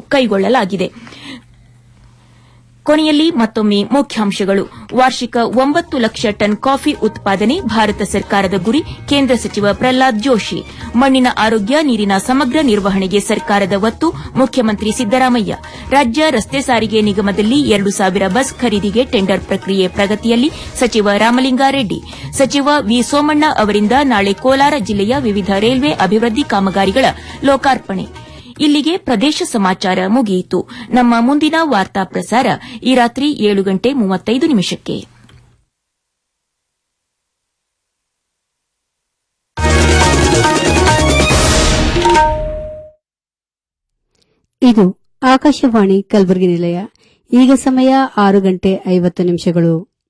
ಕೈಗೊಳ್ಳಲಾಗಿದೆ ಕೊನೆಯಲ್ಲಿ ಮತ್ತೊಮ್ಮೆ ಮುಖ್ಯಾಂಶಗಳು ವಾರ್ಷಿಕ ಒಂಬತ್ತು ಲಕ್ಷ ಟನ್ ಕಾಫಿ ಉತ್ಪಾದನೆ ಭಾರತ ಸರ್ಕಾರದ ಗುರಿ ಕೇಂದ್ರ ಸಚಿವ ಪ್ರಹ್ಲಾದ್ ಜೋಶಿ ಮಣ್ಣಿನ ಆರೋಗ್ಯ ನೀರಿನ ಸಮಗ್ರ ನಿರ್ವಹಣೆಗೆ ಸರ್ಕಾರದ ಒತ್ತು ಮುಖ್ಯಮಂತ್ರಿ ಸಿದ್ದರಾಮಯ್ಯ ರಾಜ್ಯ ರಸ್ತೆ ಸಾರಿಗೆ ನಿಗಮದಲ್ಲಿ ಎರಡು ಸಾವಿರ ಬಸ್ ಖರೀದಿಗೆ ಟೆಂಡರ್ ಪ್ರಕ್ರಿಯೆ ಪ್ರಗತಿಯಲ್ಲಿ ಸಚಿವ ರಾಮಲಿಂಗಾರೆಡ್ಡಿ ಸಚಿವ ವಿ ಸೋಮಣ್ಣ ಅವರಿಂದ ನಾಳೆ ಕೋಲಾರ ಜಿಲ್ಲೆಯ ವಿವಿಧ ರೈಲ್ವೆ ಅಭಿವೃದ್ಧಿ ಕಾಮಗಾರಿಗಳ ಲೋಕಾರ್ಪಣೆ ಇಲ್ಲಿಗೆ ಪ್ರದೇಶ ಸಮಾಚಾರ ಮುಗಿಯಿತು ನಮ್ಮ ಮುಂದಿನ ವಾರ್ತಾ ಪ್ರಸಾರ ಈ ರಾತ್ರಿ ಏಳು ಗಂಟೆ ಮೂವತ್ತೈದು ನಿಮಿಷಕ್ಕೆ ಇದು ಆಕಾಶವಾಣಿ ಕಲಬುರಗಿ ನಿಲಯ ಈಗ ಸಮಯ ಆರು ಗಂಟೆ ಐವತ್ತು ನಿಮಿಷಗಳು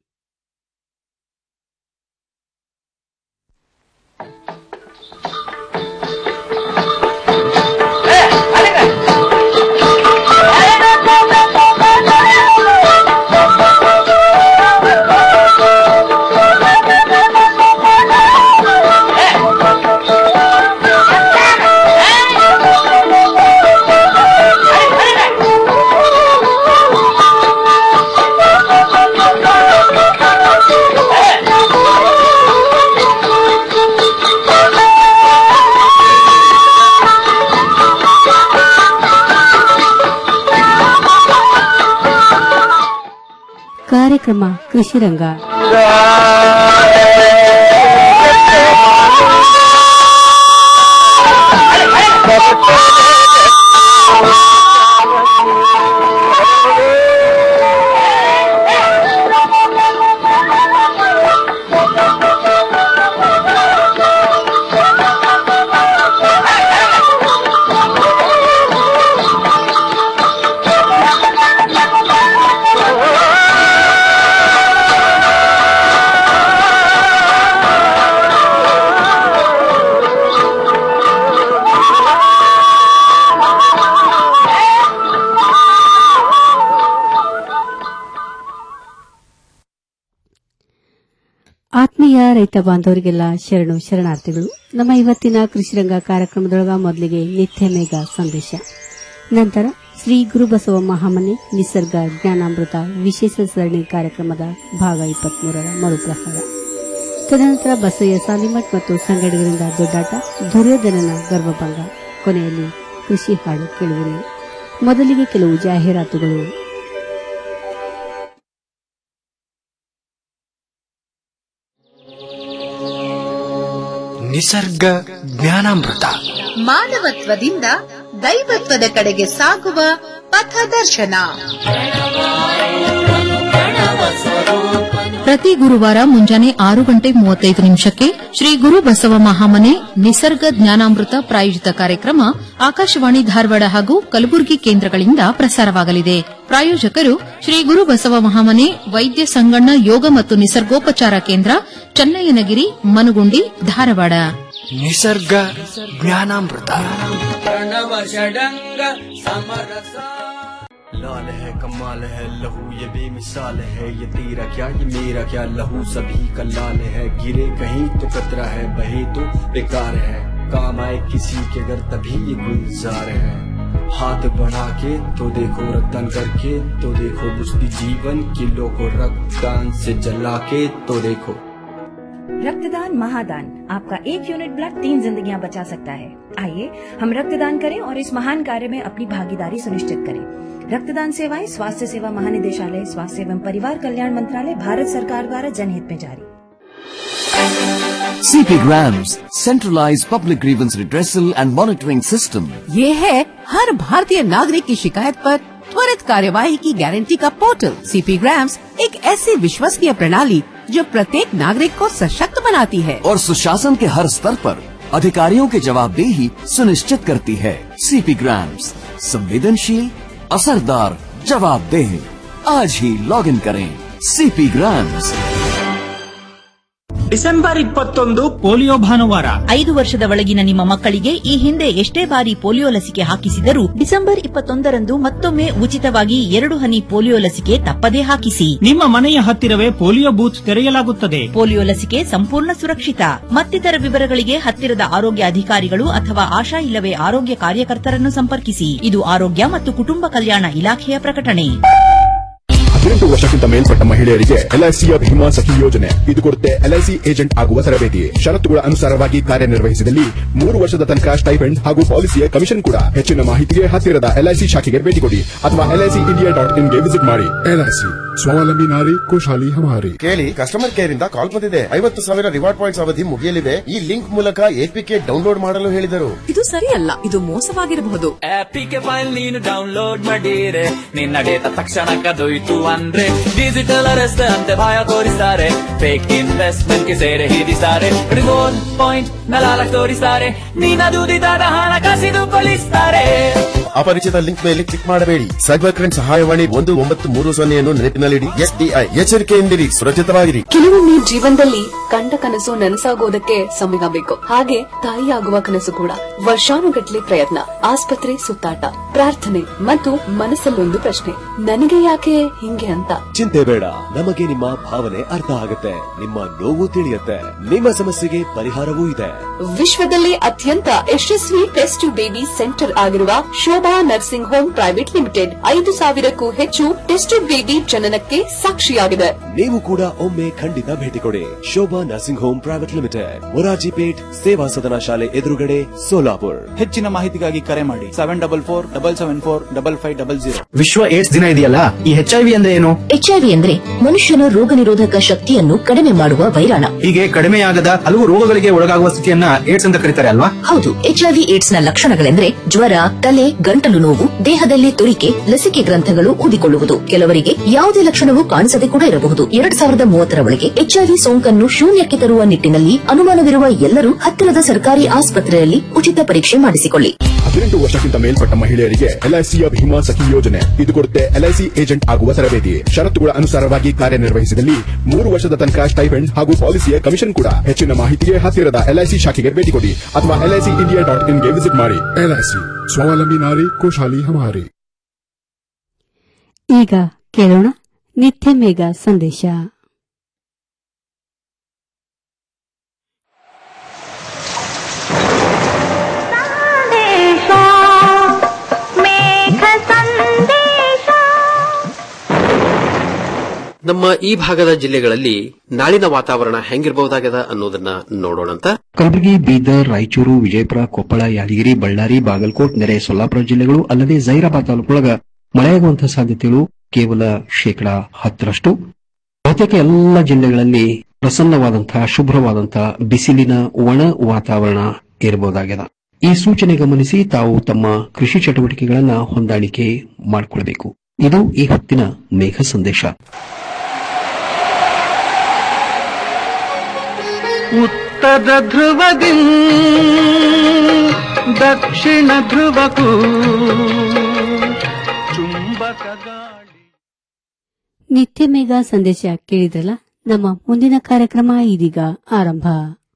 ಕಾರ್ಯಕ್ರಮ ಕೃಷಿ ರಂಗ ಆತ್ಮೀಯ ರೈತ ಬಾಂಧವರಿಗೆಲ್ಲ ಶರಣು ಶರಣಾರ್ಥಿಗಳು ನಮ್ಮ ಇವತ್ತಿನ ಕೃಷಿರಂಗ ಕಾರ್ಯಕ್ರಮದೊಳಗ ಮೊದಲಿಗೆ ನಿತ್ಯ ಮೇಘ ಸಂದೇಶ ನಂತರ ಶ್ರೀ ಗುರುಬಸವ ಮಹಾಮನೆ ನಿಸರ್ಗ ಜ್ಞಾನಾಮೃತ ವಿಶೇಷ ಸರಣಿ ಕಾರ್ಯಕ್ರಮದ ಭಾಗ ಇಪ್ಪತ್ಮೂರರ ಮರುಪ್ರಸಾರ ತದನಂತರ ಬಸಯ್ಯ ಸಾಲಿಮಠ್ ಮತ್ತು ಸಂಗಡಿಗರಿಂದ ದೊಡ್ಡಾಟ ದುರ್ಯೋಧನನ ಗರ್ಭಭಂಗ ಕೊನೆಯಲ್ಲಿ ಕೃಷಿ ಹಾಡು ಕೇಳುವಿರಿ ಮೊದಲಿಗೆ ಕೆಲವು ಜಾಹೀರಾತುಗಳು ನಿಸರ್ಗ ಜ್ಞಾನಾಮೃತ ಮಾನವತ್ವದಿಂದ ದೈವತ್ವದ ಕಡೆಗೆ ಸಾಗುವ ಪಥದರ್ಶನ ಪ್ರತಿ ಗುರುವಾರ ಮುಂಜಾನೆ ಆರು ಗಂಟೆ ಮೂವತ್ತೈದು ನಿಮಿಷಕ್ಕೆ ಶ್ರೀ ಗುರು ಬಸವ ಮಹಾಮನೆ ನಿಸರ್ಗ ಜ್ಞಾನಾಮೃತ ಪ್ರಾಯೋಜಿತ ಕಾರ್ಯಕ್ರಮ ಆಕಾಶವಾಣಿ ಧಾರವಾಡ ಹಾಗೂ ಕಲಬುರಗಿ ಕೇಂದ್ರಗಳಿಂದ ಪ್ರಸಾರವಾಗಲಿದೆ ಪ್ರಾಯೋಜಕರು ಶ್ರೀ ಗುರು ಬಸವ ಮಹಾಮನೆ ವೈದ್ಯ ಸಂಗಣ್ಣ ಯೋಗ ಮತ್ತು ನಿಸರ್ಗೋಪಚಾರ ಕೇಂದ್ರ ಚನ್ನಯ್ಯನಗಿರಿ ಮನುಗುಂಡಿ ಧಾರವಾಡ ನಿಸರ್ಗ ಜ್ಞಾನಾಮೃತ लाल है कमाल है लहू ये बेमिसाल है ये तेरा क्या ये मेरा क्या लहू सभी का लाल है गिरे कहीं तो कतरा है बहे तो बेकार है काम आए किसी के घर तभी ये गुलजार है हाथ बढ़ा के तो देखो रक्तदान करके तो देखो बुझती जीवन किलो को रक्तदान से जला के तो देखो रक्तदान महादान आपका एक यूनिट ब्लड तीन जिंदगियां बचा सकता है आइए हम रक्तदान करें और इस महान कार्य में अपनी भागीदारी सुनिश्चित करें रक्तदान सेवाएं स्वास्थ्य सेवा महानिदेशालय स्वास्थ्य एवं परिवार कल्याण मंत्रालय भारत सरकार द्वारा जनहित में जारी CP Grams, centralized public grievance redressal and monitoring system. ये है हर भारतीय नागरिक की शिकायत पर त्वरित कार्यवाही की गारंटी का पोर्टल सीपी ग्राम्स एक ऐसी विश्वसनीय प्रणाली जो प्रत्येक नागरिक को सशक्त बनाती है और सुशासन के हर स्तर पर अधिकारियों की जवाबदेही सुनिश्चित करती है CP Grams, संवेदनशील असरदार जवाबदेह आज ही लॉग इन करें CP Grams. ಡಿಸೆಂಬರ್ ಇಪ್ಪತ್ತೊಂದು ಪೋಲಿಯೋ ಭಾನುವಾರ ಐದು ವರ್ಷದ ಒಳಗಿನ ನಿಮ್ಮ ಮಕ್ಕಳಿಗೆ ಈ ಹಿಂದೆ ಎಷ್ಟೇ ಬಾರಿ ಪೋಲಿಯೋ ಲಸಿಕೆ ಹಾಕಿಸಿದರೂ ಡಿಸೆಂಬರ್ ಇಪ್ಪತ್ತೊಂದರಂದು ಮತ್ತೊಮ್ಮೆ ಉಚಿತವಾಗಿ ಎರಡು ಹನಿ ಪೋಲಿಯೋ ಲಸಿಕೆ ತಪ್ಪದೇ ಹಾಕಿಸಿ ನಿಮ್ಮ ಮನೆಯ ಹತ್ತಿರವೇ ಪೋಲಿಯೋ ಬೂತ್ ತೆರೆಯಲಾಗುತ್ತದೆ ಪೋಲಿಯೋ ಲಸಿಕೆ ಸಂಪೂರ್ಣ ಸುರಕ್ಷಿತ ಮತ್ತಿತರ ವಿವರಗಳಿಗೆ ಹತ್ತಿರದ ಆರೋಗ್ಯ ಅಧಿಕಾರಿಗಳು ಅಥವಾ ಆಶಾ ಇಲ್ಲವೇ ಆರೋಗ್ಯ ಕಾರ್ಯಕರ್ತರನ್ನು ಸಂಪರ್ಕಿಸಿ ಇದು ಆರೋಗ್ಯ ಮತ್ತು ಕುಟುಂಬ ಕಲ್ಯಾಣ ಇಲಾಖೆಯ ಪ್ರಕಟಣೆ ಹದಿನೆಂಟು ವರ್ಷಕ್ಕಿಂತ ಮೇಲ್ಪಟ್ಟ ಮಹಿಳೆಯರಿಗೆ ಎಲ್ಐಸಿಯ ಭೀಮಾ ಸಖಿ ಯೋಜನೆ ಇದು ಕೊಡುತ್ತೆ ಎಲ್ಐಸಿ ಏಜೆಂಟ್ ಆಗುವ ತರಬೇತಿ ಷರತ್ತುಗಳ ಅನುಸಾರವಾಗಿ ಕಾರ್ಯನಿರ್ವಹಿಸಿದಲ್ಲಿ ಮೂರು ವರ್ಷದ ತನಕ ಸ್ಟೈಪೆಂಡ್ ಹಾಗೂ ಪಾಲಿಸಿಯ ಕಮಿಷನ್ ಕೂಡ ಹೆಚ್ಚಿನ ಮಾಹಿತಿಗೆ ಹತ್ತಿರದ ಎಲ್ಐಸಿ ಶಾಖೆಗೆ ಭೇಟಿ ಕೊಡಿ ಅಥವಾ ಎಲ್ಐಸಿ ಇಂಡಿಯಾ ಡಾಟ್ ಇನ್ಗೆ ವಿಸಿಟ್ ಮಾಡಿ ಎಲ್ಐಸಿ ಸ್ವಾವಲಂಬಿ ನಾರಿ ಖುಷಾಲಿ ಹಮಾರಿ ಕೇಳಿ ಕಸ್ಟಮರ್ ಕೇರ್ ಇಂದ ಕಾಲ್ ಬಂದಿದೆ ಐವತ್ತು ಸಾವಿರ ರಿವಾರ್ಡ್ ಪಾಯಿಂಟ್ಸ್ ಅವಧಿ ಮುಗಿಯಲಿದೆ ಈ ಲಿಂಕ್ ಮೂಲಕ ಎಪಿಕೆ ಡೌನ್ಲೋಡ್ ಮಾಡಲು ಹೇಳಿದರು ಇದು ಸರಿಯಲ್ಲ ಇದು ಮೋಸವಾಗಿರಬಹುದು ಆಪಿಗೆ ಫೈಲ್ ನೀನು ಡೌನ್ಲೋಡ್ ಮಾಡಿರೆ ನಿನ್ನ ಡೇಟಾ ತಕ್ಷಣ ಕದೊಯ್ತು ಅಂದ್ರೆ ಡಿಜಿಟಲ್ ಅರೆಸ್ಟ್ ಅಂತೆ ಭಯ ತೋರಿಸ್ತಾರೆ ಫೇಕ್ ಇನ್ವೆಸ್ಟ್ಮೆಂಟ್ ಗೆ ಸೇರೆ ಹಿಡಿಸ್ತಾರೆ ರಿವೋರ್ಡ್ ಪಾಯಿಂಟ್ ನಲಾಲಕ್ ತೋರಿಸ್ತಾರೆ ನಿನ್ನ ದುಡಿದಾದ ಹಣ ಕಸಿದು ಕೊಲಿಸ್ತಾರೆ ಅಪರಿಚಿತ ಲಿಂಕ್ ಮೇಲೆ ಕ್ಲಿಕ್ ಮಾಡಬೇಡಿ ಸೈಬರ್ ಕ್ರೈಮ್ ಸಹಾಯವಾಣಿ ಒಂದು ಒಂಬತ್ತು ಮೂರು ಸೊನ್ನೆಯನ್ನು ನೆನಪಿನಲ್ಲಿಡಿ ಎಸ್ಡಿಐ ಎಚ್ಚರಿಕೆಯಿಂದಿರಿ ಸುರಕ್ಷಿತವಾಗಿರಿ ಕೆಲವೊಮ್ಮೆ ಜೀವನದಲ್ಲಿ ಕಂಡ ಕನಸು ನನಸಾಗೋದಕ್ಕೆ ಸಮಯ ಬೇಕು ಹಾಗೆ ತಾಯಿಯಾಗುವ ಕನಸು ಕೂಡ ವರ್ಷಾನುಗಟ್ಲೆ ಪ್ರಯತ್ನ ಆಸ್ಪತ್ರೆ ಸುತ್ತಾಟ ಪ್ರಾರ್ಥನೆ ಮತ್ತು ಮನಸ್ಸಲ್ಲೊಂದು ಪ್ರಶ್ನೆ ನನಗೆ ಯಾಕೆ ಹಿಂಗೆ ಅಂತ ಚಿಂತೆ ಬೇಡ ನಮಗೆ ನಿಮ್ಮ ಭಾವನೆ ಅರ್ಥ ಆಗುತ್ತೆ ನಿಮ್ಮ ನೋವು ತಿಳಿಯುತ್ತೆ ನಿಮ್ಮ ಸಮಸ್ಯೆಗೆ ಪರಿಹಾರವೂ ಇದೆ ವಿಶ್ವದಲ್ಲಿ ಅತ್ಯಂತ ಯಶಸ್ವಿ ಟೆಸ್ಟ್ ಬೇಬಿ ಸೆಂಟರ್ ಆಗಿರುವ Shobha nursing home private limited ಐದು ಸಾವಿರಕ್ಕೂ ಹೆಚ್ಚು ಟೆಸ್ಟ್ ಬೇಬಿ ಜನನಕ್ಕೆ ಸಾಕ್ಷಿಯಾಗಿದೆ ನೀವು ಕೂಡ ಒಮ್ಮೆ ಖಂಡಿತ ಭೇಟಿ ಕೊಡಿ Shobha nursing home private limited Murarji Peth ಸೇವಾ ಸದನ ಶಾಲೆ ಎದುರುಗಡೆ ಸೋಲಾಪುರ್ ಹೆಚ್ಚಿನ ಮಾಹಿತಿಗಾಗಿ ಕರೆ ಮಾಡಿ seven double four double seven four double five double zero ವಿಶ್ವ ಏಡ್ಸ್ ದಿನ ಇದೆಯಲ್ಲ ಈ ಎಚ್ಐವಿ ಅಂದ್ರೆ ಏನು ಎಚ್ಐವಿ ಅಂದ್ರೆ ಮನುಷ್ಯನ ರೋಗ ನಿರೋಧಕ ಶಕ್ತಿಯನ್ನು ಕಡಿಮೆ ಮಾಡುವ ವೈರಾಣ ಹೀಗೆ ಕಡಿಮೆಯಾಗದ ಹಲವು ರೋಗಗಳಿಗೆ ಒಳಗಾಗುವ ಸ್ಥಿತಿಯನ್ನ ಏಡ್ಸ್ ಅಂತ ಕರೀತಾರೆ ಅಲ್ವಾ ಹೌದು ಎಚ್ಐವಿ ಏಡ್ಸ್ ನ ಲಕ್ಷಣಗಳೆಂದ್ರೆ ಜ್ವರ ತಲೆ ಗಂಟಲು ನೋವು ದೇಹದಲ್ಲಿ ತುರಿಕೆ ಲಸಿಕೆ ಗ್ರಂಥಗಳು ಊದಿಕೊಳ್ಳುವುದು ಕೆಲವರಿಗೆ ಯಾವುದೇ ಲಕ್ಷಣವೂ ಕಾಣಿಸದೆ ಕೂಡ ಇರಬಹುದು ಎರಡ್ ಸಾವಿರದ ಮೂವತ್ತರ ಒಳಗೆ ಎಚ್ಐವಿ ಸೋಂಕನ್ನು ಶೂನ್ಯಕ್ಕೆ ತರುವ ನಿಟ್ಟಿನಲ್ಲಿ ಅನುಮಾನವಿರುವ ಎಲ್ಲರೂ ಹತ್ತಿರದ ಸರ್ಕಾರಿ ಆಸ್ಪತ್ರೆಯಲ್ಲಿ ಉಚಿತ ಪರೀಕ್ಷೆ ಮಾಡಿಸಿಕೊಳ್ಳಿ ಹದಿನೆಂಟು ವರ್ಷಕ್ಕಿಂತ ಮೇಲ್ಪಟ್ಟ ಮಹಿಳೆಯರಿಗೆ ಎಲ್ಐಸಿಯ ಭೀಮಾ ಸಖಿ ಯೋಜನೆ ಇದು ಕೊಡುತ್ತೆ ಎಲ್ಐಸಿ ಏಜೆಂಟ್ ಆಗುವ ತರಬೇತಿ ಷರತ್ತುಗಳ ಅನುಸಾರವಾಗಿ ಕಾರ್ಯನಿರ್ವಹಿಸಿದಲ್ಲಿ ಮೂರು ವರ್ಷದ ತನಕ ಸ್ಟೈಪೆಂಡ್ ಹಾಗೂ ಪಾಲಿಸಿಯ ಕಮಿಷನ್ ಕೂಡ ಹೆಚ್ಚಿನ ಮಾಹಿತಿಗೆ ಹತ್ತಿರದ ಎಲ್ಐಸಿ ಶಾಖೆಗೆ ಭೇಟಿ ಕೊಡಿ ಅಥವಾ ಎಲ್ಐಸಿ ಇಂಡಿಯಾ ಡಾಟ್ ಇನ್ಗೆ ವಿಸಿಟ್ ಮಾಡಿ ಎಲ್ಐಸಿ ಸ್ವಾವಲಂಬಿ ನಾರಿ ಖುಷಾಲಿ ಹಮಾರಿ ಈಗ ಕೇಳೋಣ ನಿತ್ಯ ಮೇಘ ಸಂದೇಶ ನಮ್ಮ ಈ ಭಾಗದ ಜಿಲ್ಲೆಗಳಲ್ಲಿ ನಾಳಿನ ವಾತಾವರಣ ಹೆಂಗಿರಬಹುದಾಗದ ಅನ್ನೋದನ್ನ ನೋಡೋಣಂತ ಕಲಬುರಗಿ ಬೀದರ್ ರಾಯಚೂರು ವಿಜಯಪುರ ಕೊಪ್ಪಳ ಯಾದಗಿರಿ ಬಳ್ಳಾರಿ ಬಾಗಲಕೋಟ್ ನೆರೆ ಸೊಲ್ಲಾಪುರ ಜಿಲ್ಲೆಗಳು ಅಲ್ಲದೆ ಜೈರಾಬಾದ್ ತಾಲೂಕೊಳಗ ಮಳೆಯಾಗುವಂತಹ ಸಾಧ್ಯತೆಗಳು ಕೇವಲ ಶೇಕಡಾ ಹತ್ತರಷ್ಟು ಬಹುತೇಕ ಎಲ್ಲ ಜಿಲ್ಲೆಗಳಲ್ಲಿ ಪ್ರಸನ್ನವಾದಂತಹ ಶುಭ್ರವಾದಂತಹ ಬಿಸಿಲಿನ ಒಣ ವಾತಾವರಣ ಇರಬಹುದಾಗಿದೆ ಈ ಸೂಚನೆ ಗಮನಿಸಿ ತಾವು ತಮ್ಮ ಕೃಷಿ ಚಟುವಟಿಕೆಗಳನ್ನ ಹೊಂದಾಣಿಕೆ ಮಾಡಿಕೊಳ್ಳಬೇಕು ಇದು ಈ ಹೊತ್ತಿನ ಮೇಘ ಸಂದೇಶ ಉತ್ತರ ಧ್ರುವದಿ ದಕ್ಷಿಣ ಧ್ರುವಕ್ಕೂ ಚುಂಬಕ ಗಾಳಿ ನಿತ್ಯ ಮೇಘ ಸಂದೇಶ ಕೇಳಿದ್ರಲ್ಲ ನಮ್ಮ ಮುಂದಿನ ಕಾರ್ಯಕ್ರಮ ಇದೀಗ ಆರಂಭ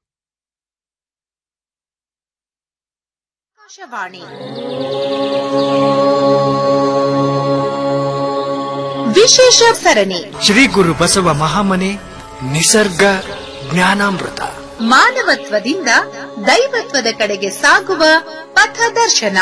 ಆಕಾಶವಾಣಿ ವಿಶೇಷ ಸರಣಿ ಶ್ರೀ ಗುರು ಬಸವ ಮಹಾಮನೆ ನಿಸರ್ಗ ಜ್ಞಾನಾಮೃತ ಮಾನವತ್ವದಿಂದ ದೈವತ್ವದ ಕಡೆಗೆ ಸಾಗುವ ಪಥದರ್ಶನ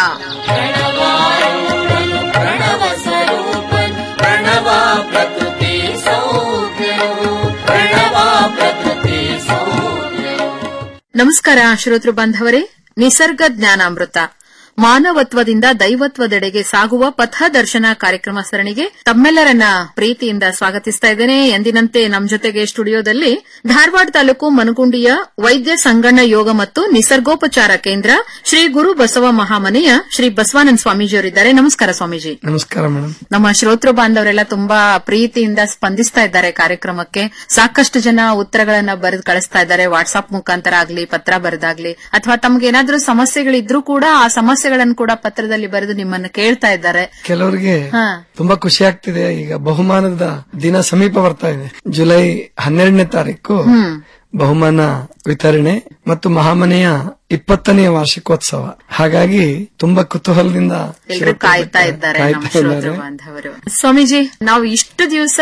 ನಮಸ್ಕಾರ ಶ್ರೋತೃ ಬಾಂಧವರೇ ನಿಸರ್ಗ ಜ್ಞಾನಾಮೃತ ಮಾನವತ್ವದಿಂದ ದೈವತ್ವದೆಡೆಗೆ ಸಾಗುವ ಪಥದರ್ಶನ ಕಾರ್ಯಕ್ರಮ ಸರಣಿಗೆ ತಮ್ಮೆಲ್ಲರನ್ನ ಪ್ರೀತಿಯಿಂದ ಸ್ವಾಗತಿಸ್ತಾ ಇದ್ದೇನೆ ಎಂದಿನಂತೆ ನಮ್ ಜೊತೆಗೆ ಸ್ಟುಡಿಯೋದಲ್ಲಿ ಧಾರವಾಡ ತಾಲೂಕು ಮನಗುಂಡಿಯ ವೈದ್ಯ ಸಂಗಣ್ಣ ಯೋಗ ಮತ್ತು ನಿಸರ್ಗೋಪಚಾರ ಕೇಂದ್ರ ಶ್ರೀ ಗುರು ಬಸವ ಮಹಾಮನೆಯ ಶ್ರೀ ಬಸವಾನಂದ ಸ್ವಾಮೀಜಿಯವರಿದ್ದಾರೆ ನಮಸ್ಕಾರ ಸ್ವಾಮೀಜಿ ನಮಸ್ಕಾರ ಮೇಡಮ್ ನಮ್ಮ ಶ್ರೋತೃ ಬಾಂಧವರೆಲ್ಲ ತುಂಬಾ ಪ್ರೀತಿಯಿಂದ ಸ್ಪಂದಿಸ್ತಾ ಇದ್ದಾರೆ ಕಾರ್ಯಕ್ರಮಕ್ಕೆ ಸಾಕಷ್ಟು ಜನ ಉತ್ತರಗಳನ್ನ ಬರೆದು ಕಳಿಸ್ತಾ ಇದ್ದಾರೆ ವಾಟ್ಸ್ಆಪ್ ಮುಖಾಂತರ ಆಗ್ಲಿ ಪತ್ರ ಬರೆದಾಗ್ಲಿ ಅಥವಾ ತಮ್ಗೆ ಏನಾದ್ರೂ ಸಮಸ್ಯೆಗಳಿದ್ರೂ ಕೂಡ ಆ ಸಮಸ್ಯೆಗಳನ್ನು ಕೂಡ ಪತ್ರದಲ್ಲಿ ಬರೆದು ನಿಮ್ಮನ್ನ ಕೇಳ್ತಾ ಇದ್ದಾರೆ ಕೆಲವರಿಗೆ ಹಾ. ತುಂಬಾ ಖುಷಿ ಆಗ್ತಿದೆ ಈಗ ಬಹುಮಾನದ ದಿನ ಸಮೀಪ ಬರ್ತಾ ಇದೆ ಜುಲೈ ಹನ್ನೆರಡನೇ ತಾರೀಕು ಹ್ಮ್. ಬಹುಮಾನ ವಿತರಣೆ ಮತ್ತು ಮಹಾಮನೆಯ ಇಪ್ಪತ್ತನೆಯ ವಾರ್ಷಿಕೋತ್ಸವ ಹಾಗಾಗಿ ತುಂಬಾ ಕುತೂಹಲದಿಂದ ಎಲ್ರು ಕಾಯ್ತಾ ಇದ್ದಾರೆ ನಮ್ಮ ಕಾಯ್ತಾ ಶ್ರೋತೃ ಇದ್ದಾರೆ. ಬಾಂಧವರು ಸ್ವಾಮೀಜಿ ನಾವು ಇಷ್ಟು ದಿವಸ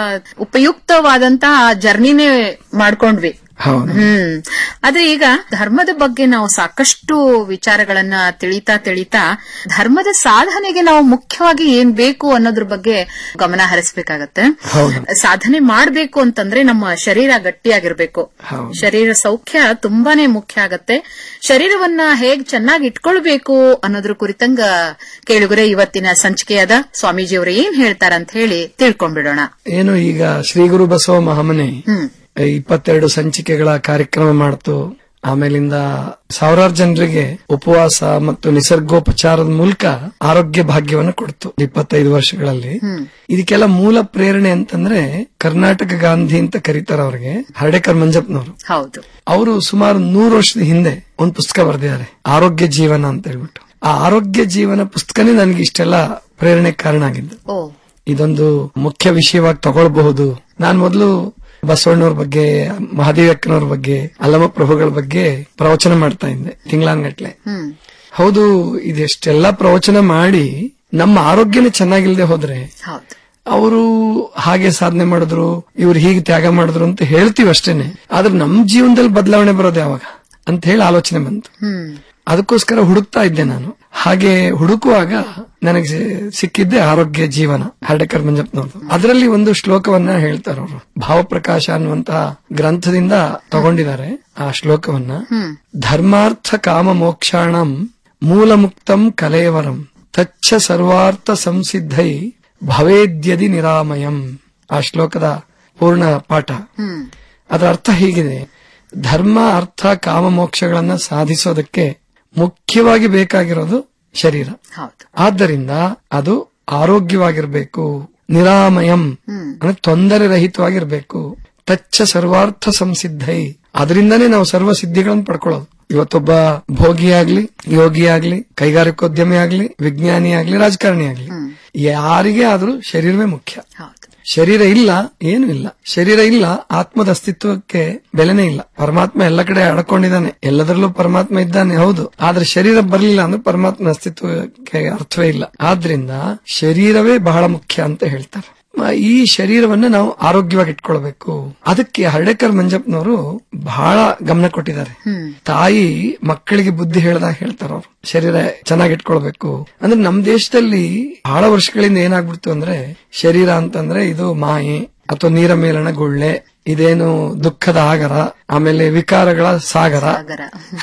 ಉಪಯುಕ್ತವಾದಂತಹ ಜರ್ನಿನೇ ಮಾಡ್ಕೊಂಡ್ವಿ ಹೌದು ಹ್ಮ್ ಆದ್ರೆ ಈಗ ಧರ್ಮದ ಬಗ್ಗೆ ನಾವು ಸಾಕಷ್ಟು ವಿಚಾರಗಳನ್ನ ತಿಳಿತಾ ತಿಳಿತಾ ಧರ್ಮದ ಸಾಧನೆಗೆ ನಾವು ಮುಖ್ಯವಾಗಿ ಏನ್ ಬೇಕು ಅನ್ನೋದ್ರ ಬಗ್ಗೆ ಗಮನ ಹರಿಸಬೇಕಾಗತ್ತೆ ಹೌದು ಸಾಧನೆ ಮಾಡ್ಬೇಕು ಅಂತಂದ್ರೆ ನಮ್ಮ ಶರೀರ ಗಟ್ಟಿಯಾಗಿರ್ಬೇಕು ಹೌದು ಶರೀರ ಸೌಖ್ಯ ತುಂಬಾನೇ ಮುಖ್ಯ ಆಗತ್ತೆ ಶರೀರವನ್ನ ಹೇಗ್ ಚೆನ್ನಾಗಿ ಇಟ್ಕೊಳ್ಬೇಕು ಅನ್ನೋದ್ರ ಕುರಿತಂಗ ಕೇಳುಗರೆ ಇವತ್ತಿನ ಸಂಚಿಕೆಯಾದ ಸ್ವಾಮೀಜಿಯವರು ಏನ್ ಹೇಳ್ತಾರಂತ ಹೇಳಿ ತಿಳ್ಕೊಂಡ್ಬಿಡೋಣ ಏನು ಈಗ ಶ್ರೀ ಗುರು ಬಸವ ಮಹಾಮನೆ ಹ್ಮ್ ಇಪ್ಪತ್ತೆರಡು ಸಂಚಿಕೆಗಳ ಕಾರ್ಯಕ್ರಮ ಮಾಡ್ತು ಆಮೇಲಿಂದ ಸಾವಿರಾರು ಜನರಿಗೆ ಉಪವಾಸ ಮತ್ತು ನಿಸರ್ಗೋಪಚಾರದ ಮೂಲಕ ಆರೋಗ್ಯ ಭಾಗ್ಯವನ್ನು ಕೊಡ್ತು ಇಪ್ಪತ್ತೈದು ವರ್ಷಗಳಲ್ಲಿ ಹ್ಮ್ ಇದಕ್ಕೆಲ್ಲ ಮೂಲ ಪ್ರೇರಣೆ ಅಂತಂದ್ರೆ ಕರ್ನಾಟಕ ಗಾಂಧಿ ಅಂತ ಕರೀತಾರ ಅವ್ರಿಗೆ ಹರ್ಡೇಕರ್ ಮಂಜಪ್ಪನವರು ಹೌದು ಅವರು ಸುಮಾರು ನೂರು ವರ್ಷದ ಹಿಂದೆ ಒಂದು ಪುಸ್ತಕ ಬರೆದಿದ್ದಾರೆ ಆರೋಗ್ಯ ಜೀವನ ಅಂತ ಹೇಳ್ಬಿಟ್ಟು ಆ ಆರೋಗ್ಯ ಜೀವನ ಪುಸ್ತಕನೇ ನನಗೆ ಇಷ್ಟೆಲ್ಲ ಪ್ರೇರಣೆ ಕಾರಣ ಆಗಿದ್ದು ಓ ಇದೊಂದು ಮುಖ್ಯ ವಿಷಯವಾಗಿ ತಗೊಳ್ಬಹುದು ನಾನ್ ಮೊದಲು ಬಸವಣ್ಣವ್ರ ಬಗ್ಗೆ ಮಹಾದೇವಕ್ಕನವ್ರ ಬಗ್ಗೆ ಅಲ್ಲಮ ಪ್ರಭುಗಳ ಬಗ್ಗೆ ಪ್ರವಚನ ಮಾಡ್ತಾ ಇದ್ದೆ ತಿಂಗಳಾನ್ಗಟ್ಲೆ ಹ್ಮ್ ಹೌದು ಇದೆಷ್ಟೆಲ್ಲ ಪ್ರವಚನ ಮಾಡಿ ನಮ್ಮ ಆರೋಗ್ಯನೇ ಚೆನ್ನಾಗಿಲ್ದೆ ಹೋದ್ರೆ ಹೌದು ಅವರು ಹಾಗೆ ಸಾಧನೆ ಮಾಡಿದ್ರು ಇವ್ರು ಹೀಗೆ ತ್ಯಾಗ ಮಾಡಿದ್ರು ಅಂತ ಹೇಳ್ತೀವಿ ಅಷ್ಟೇನೆ ಆದ್ರೆ ನಮ್ ಜೀವನದಲ್ಲಿ ಬದಲಾವಣೆ ಬರೋದು ಯಾವಾಗ ಅಂತ ಹೇಳಿ ಆಲೋಚನೆ ಬಂತು ಹ್ಮ್ ಅದಕ್ಕೋಸ್ಕರ ಹುಡುಕ್ತಾ ಇದ್ದೆ ನಾನು ಹಾಗೆ ಹುಡುಕುವಾಗ ನನಗೆ ಸಿ- ಸಿಕ್ಕಿದ್ದೆ ಆರೋಗ್ಯ ಜೀವನ ಹರ್ಡಕರ್ ಮಂಜಪ್ಪನವ್ರದ್ದು ಅದರಲ್ಲಿ ಒಂದು ಶ್ಲೋಕವನ್ನ ಹೇಳ್ತಾರೆ ಅವರು ಭಾವಪ್ರಕಾಶ ಅನ್ನುವಂತಹ ಗ್ರಂಥದಿಂದ ತಗೊಂಡಿದ್ದಾರೆ ಆ ಶ್ಲೋಕವನ್ನ ಹ್ಮ್ ಧರ್ಮಾರ್ಥ ಕಾಮ ಮೋಕ್ಷಾಣಂ ಮೂಲ ಮುಕ್ತಂ ಕಲೇವರಂ ತಚ್ಚ ಸರ್ವಾರ್ಥ ಸಂಸಿದ್ಧೈ ಭವೇದ್ಯದಿ ನಿರಾಮಯಂ ಆ ಶ್ಲೋಕದ ಪೂರ್ಣ ಪಾಠ ಹ್ಮ್ ಅದರ ಅರ್ಥ ಹೀಗಿದೆ ಧರ್ಮ ಅರ್ಥ ಕಾಮ ಮೋಕ್ಷಗಳನ್ನ ಸಾಧಿಸೋದಕ್ಕೆ ಮುಖ್ಯವಾಗಿ ಬೇಕಾಗಿರೋದು ಶರೀರ ಹೌದು ಆದ್ದರಿಂದ ಅದು ಆರೋಗ್ಯವಾಗಿರ್ಬೇಕು ನಿರಾಮಯಂ ಹ್ಮ್ ಅಂದ್ರೆ ತೊಂದರೆ ರಹಿತವಾಗಿರ್ಬೇಕು ತಚ್ಚ ಸರ್ವಾರ್ಥ ಸಂಸಿದ್ಧೈ ಅದರಿಂದನೇ ನಾವು ಸರ್ವ ಸಿದ್ಧಿಗಳನ್ನು ಪಡ್ಕೊಳ್ಳೋದು ಇವತ್ತೊಬ್ಬ ಭೋಗಿ ಆಗ್ಲಿ ಯೋಗಿ ಆಗ್ಲಿ ಕೈಗಾರಿಕೋದ್ಯಮಿ ಆಗ್ಲಿ ವಿಜ್ಞಾನಿ ಆಗ್ಲಿ ರಾಜಕಾರಣಿ ಆಗ್ಲಿ ಯಾರಿಗೇ ಆದ್ರೂ ಶರೀರವೇ ಮುಖ್ಯ ಹೌದು ಶರೀರ ಇಲ್ಲ ಏನು ಇಲ್ಲ ಶರೀರ ಇಲ್ಲ ಆತ್ಮದ ಅಸ್ತಿತ್ವಕ್ಕೆ ಬೆಲೆನೇ ಇಲ್ಲ ಪರಮಾತ್ಮ ಎಲ್ಲ ಕಡೆ ಅಡ್ಕೊಂಡಿದ್ದಾನೆ ಎಲ್ಲದರಲ್ಲೂ ಪರಮಾತ್ಮ ಇದ್ದಾನೆ ಹೌದು ಆದ್ರೆ ಶರೀರ ಬರ್ಲಿಲ್ಲ ಅಂದ್ರೆ ಪರಮಾತ್ಮನ ಅಸ್ತಿತ್ವಕ್ಕೆ ಅರ್ಥವೇ ಇಲ್ಲ ಆದ್ರಿಂದ ಶರೀರವೇ ಬಹಳ ಮುಖ್ಯ ಅಂತ ಹೇಳ್ತಾರೆ ಮ- ಈ ಶರೀರವನ್ನ ನಾವು ಆರೋಗ್ಯವಾಗಿ ಇಟ್ಕೊಳ್ಬೇಕು ಅದಕ್ಕೆ ಹರ್ಡೇಕರ್ ಮಂಜಪ್ಪನವರು ಬಹಳ ಗಮನ ಕೊಟ್ಟಿದ್ದಾರೆ ಹ್ಮ್ ತಾಯಿ ಮಕ್ಕಳಿಗೆ ಬುದ್ಧಿ ಹೇಳ್ದಾಗ ಹೇಳ್ತಾರ ಅವ್ರು ಶರೀರ ಚೆನ್ನಾಗಿ ಇಟ್ಕೊಳ್ಬೇಕು ಅಂದ್ರೆ ನಮ್ ದೇಶದಲ್ಲಿ ಬಹಳ ವರ್ಷಗಳಿಂದ ಏನಾಗ್ಬಿಡ್ತು ಅಂದ್ರೆ ಶರೀರ ಅಂತಂದ್ರೆ ಇದು ಮಾಯೆ ಅಥವಾ ನೀರ ಮೇಲಣ ಗುಳ್ಳೆ ಇದೇನು ದುಃಖದ ಆಗರ ಆಮೇಲೆ ವಿಕಾರಗಳ ಸಾಗರ ಸಾಗರ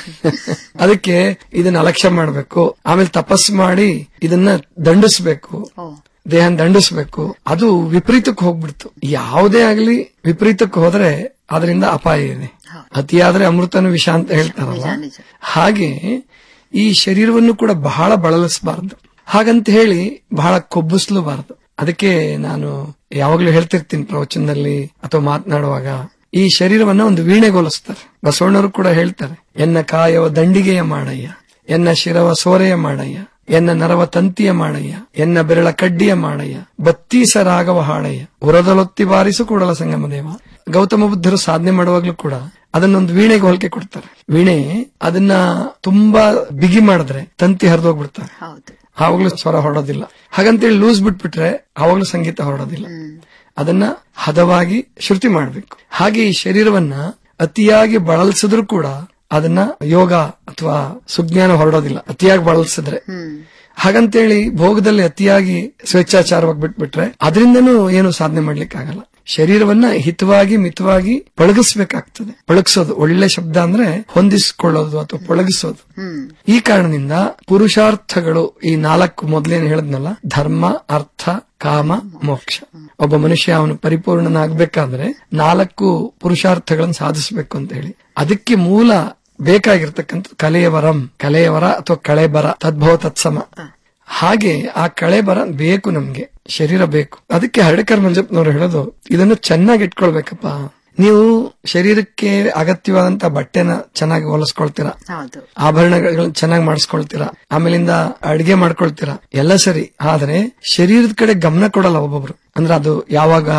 ಅದಕ್ಕೆ ಇದನ್ನ ಅಲಕ್ಷ್ಯ ಮಾಡ್ಬೇಕು ಆಮೇಲೆ ತಪಸ್ಸು ಮಾಡಿ ಇದನ್ನ ದಂಡಿಸ್ಬೇಕು ಓ ದೇಹನ ದಂಡಿಸ್ಬೇಕು ಅದು ವಿಪರೀತಕ್ಕೆ ಹೋಗ್ಬಿಡ್ತು ಯಾವುದೇ ಆಗ್ಲಿ ವಿಪರೀತಕ್ಕೆ ಹೋದ್ರೆ ಅದರಿಂದ ಅಪಾಯ ಇದೆ ಅತಿಯಾದ್ರೆ ಅಮೃತನು ವಿಷ ಅಂತ ಹೇಳ್ತಾರಲ್ಲ ಹಾಗೆ ಈ ಶರೀರವನ್ನು ಕೂಡ ಬಹಳ ಬಳಲಿಸಬಾರದು ಹಾಗಂತ ಹೇಳಿ ಬಹಳ ಕೊಬ್ಬಿಸ್ಲೂಬಾರದು ಅದಕ್ಕೆ ನಾನು ಯಾವಾಗ್ಲೂ ಹೇಳ್ತಿರ್ತೀನಿ ಪ್ರವಚನದಲ್ಲಿ ಅಥವಾ ಮಾತನಾಡುವಾಗ ಈ ಶರೀರವನ್ನ ಒಂದು ವೀಣೆಗೊಲಿಸ್ತಾರೆ ಬಸವಣ್ಣವರು ಕೂಡ ಹೇಳ್ತಾರೆ ಎನ್ನ ಕಾಯವ ದಂಡಿಗೆಯ ಮಾಡಯ್ಯ ಎನ್ನ ಶಿರವ ಸೋರೆಯ ಮಾಡಯ್ಯ ಎನ್ನ ನರವ ತಂತಿಯ ಮಾಡಯ್ಯ ಎನ್ನ ಬೆರಳ ಕಡ್ಡಿಯ ಮಾಡಯ್ಯ ಬತ್ತೀಸ ರಾಗವ ಹಾಡಯ್ಯ ಉರದಲೊತ್ತಿ ಬಾರಿಸು ಕೂಡಲ ಸಂಗಮ ದೇವ ಗೌತಮ ಬುದ್ಧರು ಸಾಧನೆ ಮಾಡುವಾಗ್ಲೂ ಕೂಡ ಅದನ್ನೊಂದು ವೀಣೆಗೆ ಹೋಲಿಕೆ ಕೊಡ್ತಾರೆ ವೀಣೆ ಅದನ್ನ ತುಂಬಾ ಬಿಗಿ ಮಾಡಿದ್ರೆ ತಂತಿ ಹರಿದೋಗ್ಬಿಡ್ತಾರೆ ಹೌದು ಆವಾಗ್ಲೂ ಸ್ವರ ಹೊರಡೋದಿಲ್ಲ ಹಾಗಂತೇಳಿ ಲೂಸ್ ಬಿಟ್ಬಿಟ್ರೆ ಆವಾಗ್ಲೂ ಸಂಗೀತ ಹೊರಡೋದಿಲ್ಲ ಅದನ್ನ ಹದವಾಗಿ ಶ್ರುತಿ ಮಾಡಬೇಕು ಹಾಗೆ ಈ ಶರೀರವನ್ನ ಅತಿಯಾಗಿ ಬಳಲ್ಸಿದ್ರು ಕೂಡ ಅದನ್ನ ಯೋಗ ಅಥವಾ ಸುಜ್ಞಾನ ಹೊರಡೋದಿಲ್ಲ ಅತಿಯಾಗಿ ಬಳಲ್ಸಿದ್ರೆ ಹ್ಮ್ ಹಾಗಂತೇಳಿ ಭೋಗದಲ್ಲಿ ಅತಿಯಾಗಿ ಸ್ವೇಚ್ಛಾಚಾರವಾಗಿ ಬಿಟ್ಬಿಟ್ರೆ ಅದರಿಂದನೂ ಏನು ಸಾಧನೆ ಮಾಡ್ಲಿಕ್ಕೆ ಆಗಲ್ಲ ಶರೀರವನ್ನ ಹಿತವಾಗಿ ಮಿತವಾಗಿ ಪಳಗಿಸ್ಬೇಕಾಗ್ತದೆ ಪಳಗಿಸೋದು ಒಳ್ಳೆ ಶಬ್ದ ಅಂದ್ರೆ ಹೊಂದಿಸಿಕೊಳ್ಳೋದು ಅಥವಾ ಪಳಗಿಸೋದು ಹ್ಮ್ ಈ ಕಾರಣದಿಂದ ಪುರುಷಾರ್ಥಗಳು ಈ ನಾಲ್ಕು ಮೊದಲೇನು ಹೇಳಿದ್ನಲ್ಲ ಧರ್ಮ ಅರ್ಥ ಕಾಮ ಮೋಕ್ಷ ಒಬ್ಬ ಮನುಷ್ಯ ಅವನು ಪರಿಪೂರ್ಣನಾಗಬೇಕಾದ್ರೆ ನಾಲ್ಕು ಪುರುಷಾರ್ಥಗಳನ್ನು ಸಾಧಿಸಬೇಕು ಅಂತ ಹೇಳಿ ಅದಕ್ಕೆ ಮೂಲ ಬೇಕಾಗಿರ್ತಕ್ಕಂಥ ಕಲೆಯವರಂ ಕಲೆಯವರ ಅಥವಾ ಕಳೆಬರ ತದ್ಭವ ತತ್ಸಮ ಹಾಗೆ ಆ ಕಳೆ ಬರ ಬೇಕು ನಮ್ಗೆ ಶರೀರ ಬೇಕು ಅದಕ್ಕೆ ಹರ್ಡಕರ್ ಮಂಜಪ್ಪನವರು ಹೇಳೋದು ಇದನ್ನು ಚೆನ್ನಾಗಿ ಇಟ್ಕೊಳ್ಬೇಕಪ್ಪ ನೀವು ಶರೀರಕ್ಕೆ ಅಗತ್ಯವಾದಂತ ಬಟ್ಟೆನ ಚೆನ್ನಾಗಿ ಹೊಲಿಸ್ಕೊಳ್ತೀರಾ ಹೌದು ಆಭರಣಗಳನ್ನ ಚೆನ್ನಾಗಿ ಮಾಡಿಸ್ಕೊಳ್ತೀರಾ ಆಮೇಲಿಂದ ಅಡಿಗೆ ಮಾಡ್ಕೊಳ್ತೀರಾ ಎಲ್ಲ ಸರಿ ಆದ್ರೆ ಶರೀರದ ಕಡೆ ಗಮನ ಕೊಡಲ್ಲ ಒಬ್ಬೊಬ್ರು ಅಂದ್ರೆ ಅದು ಯಾವಾಗ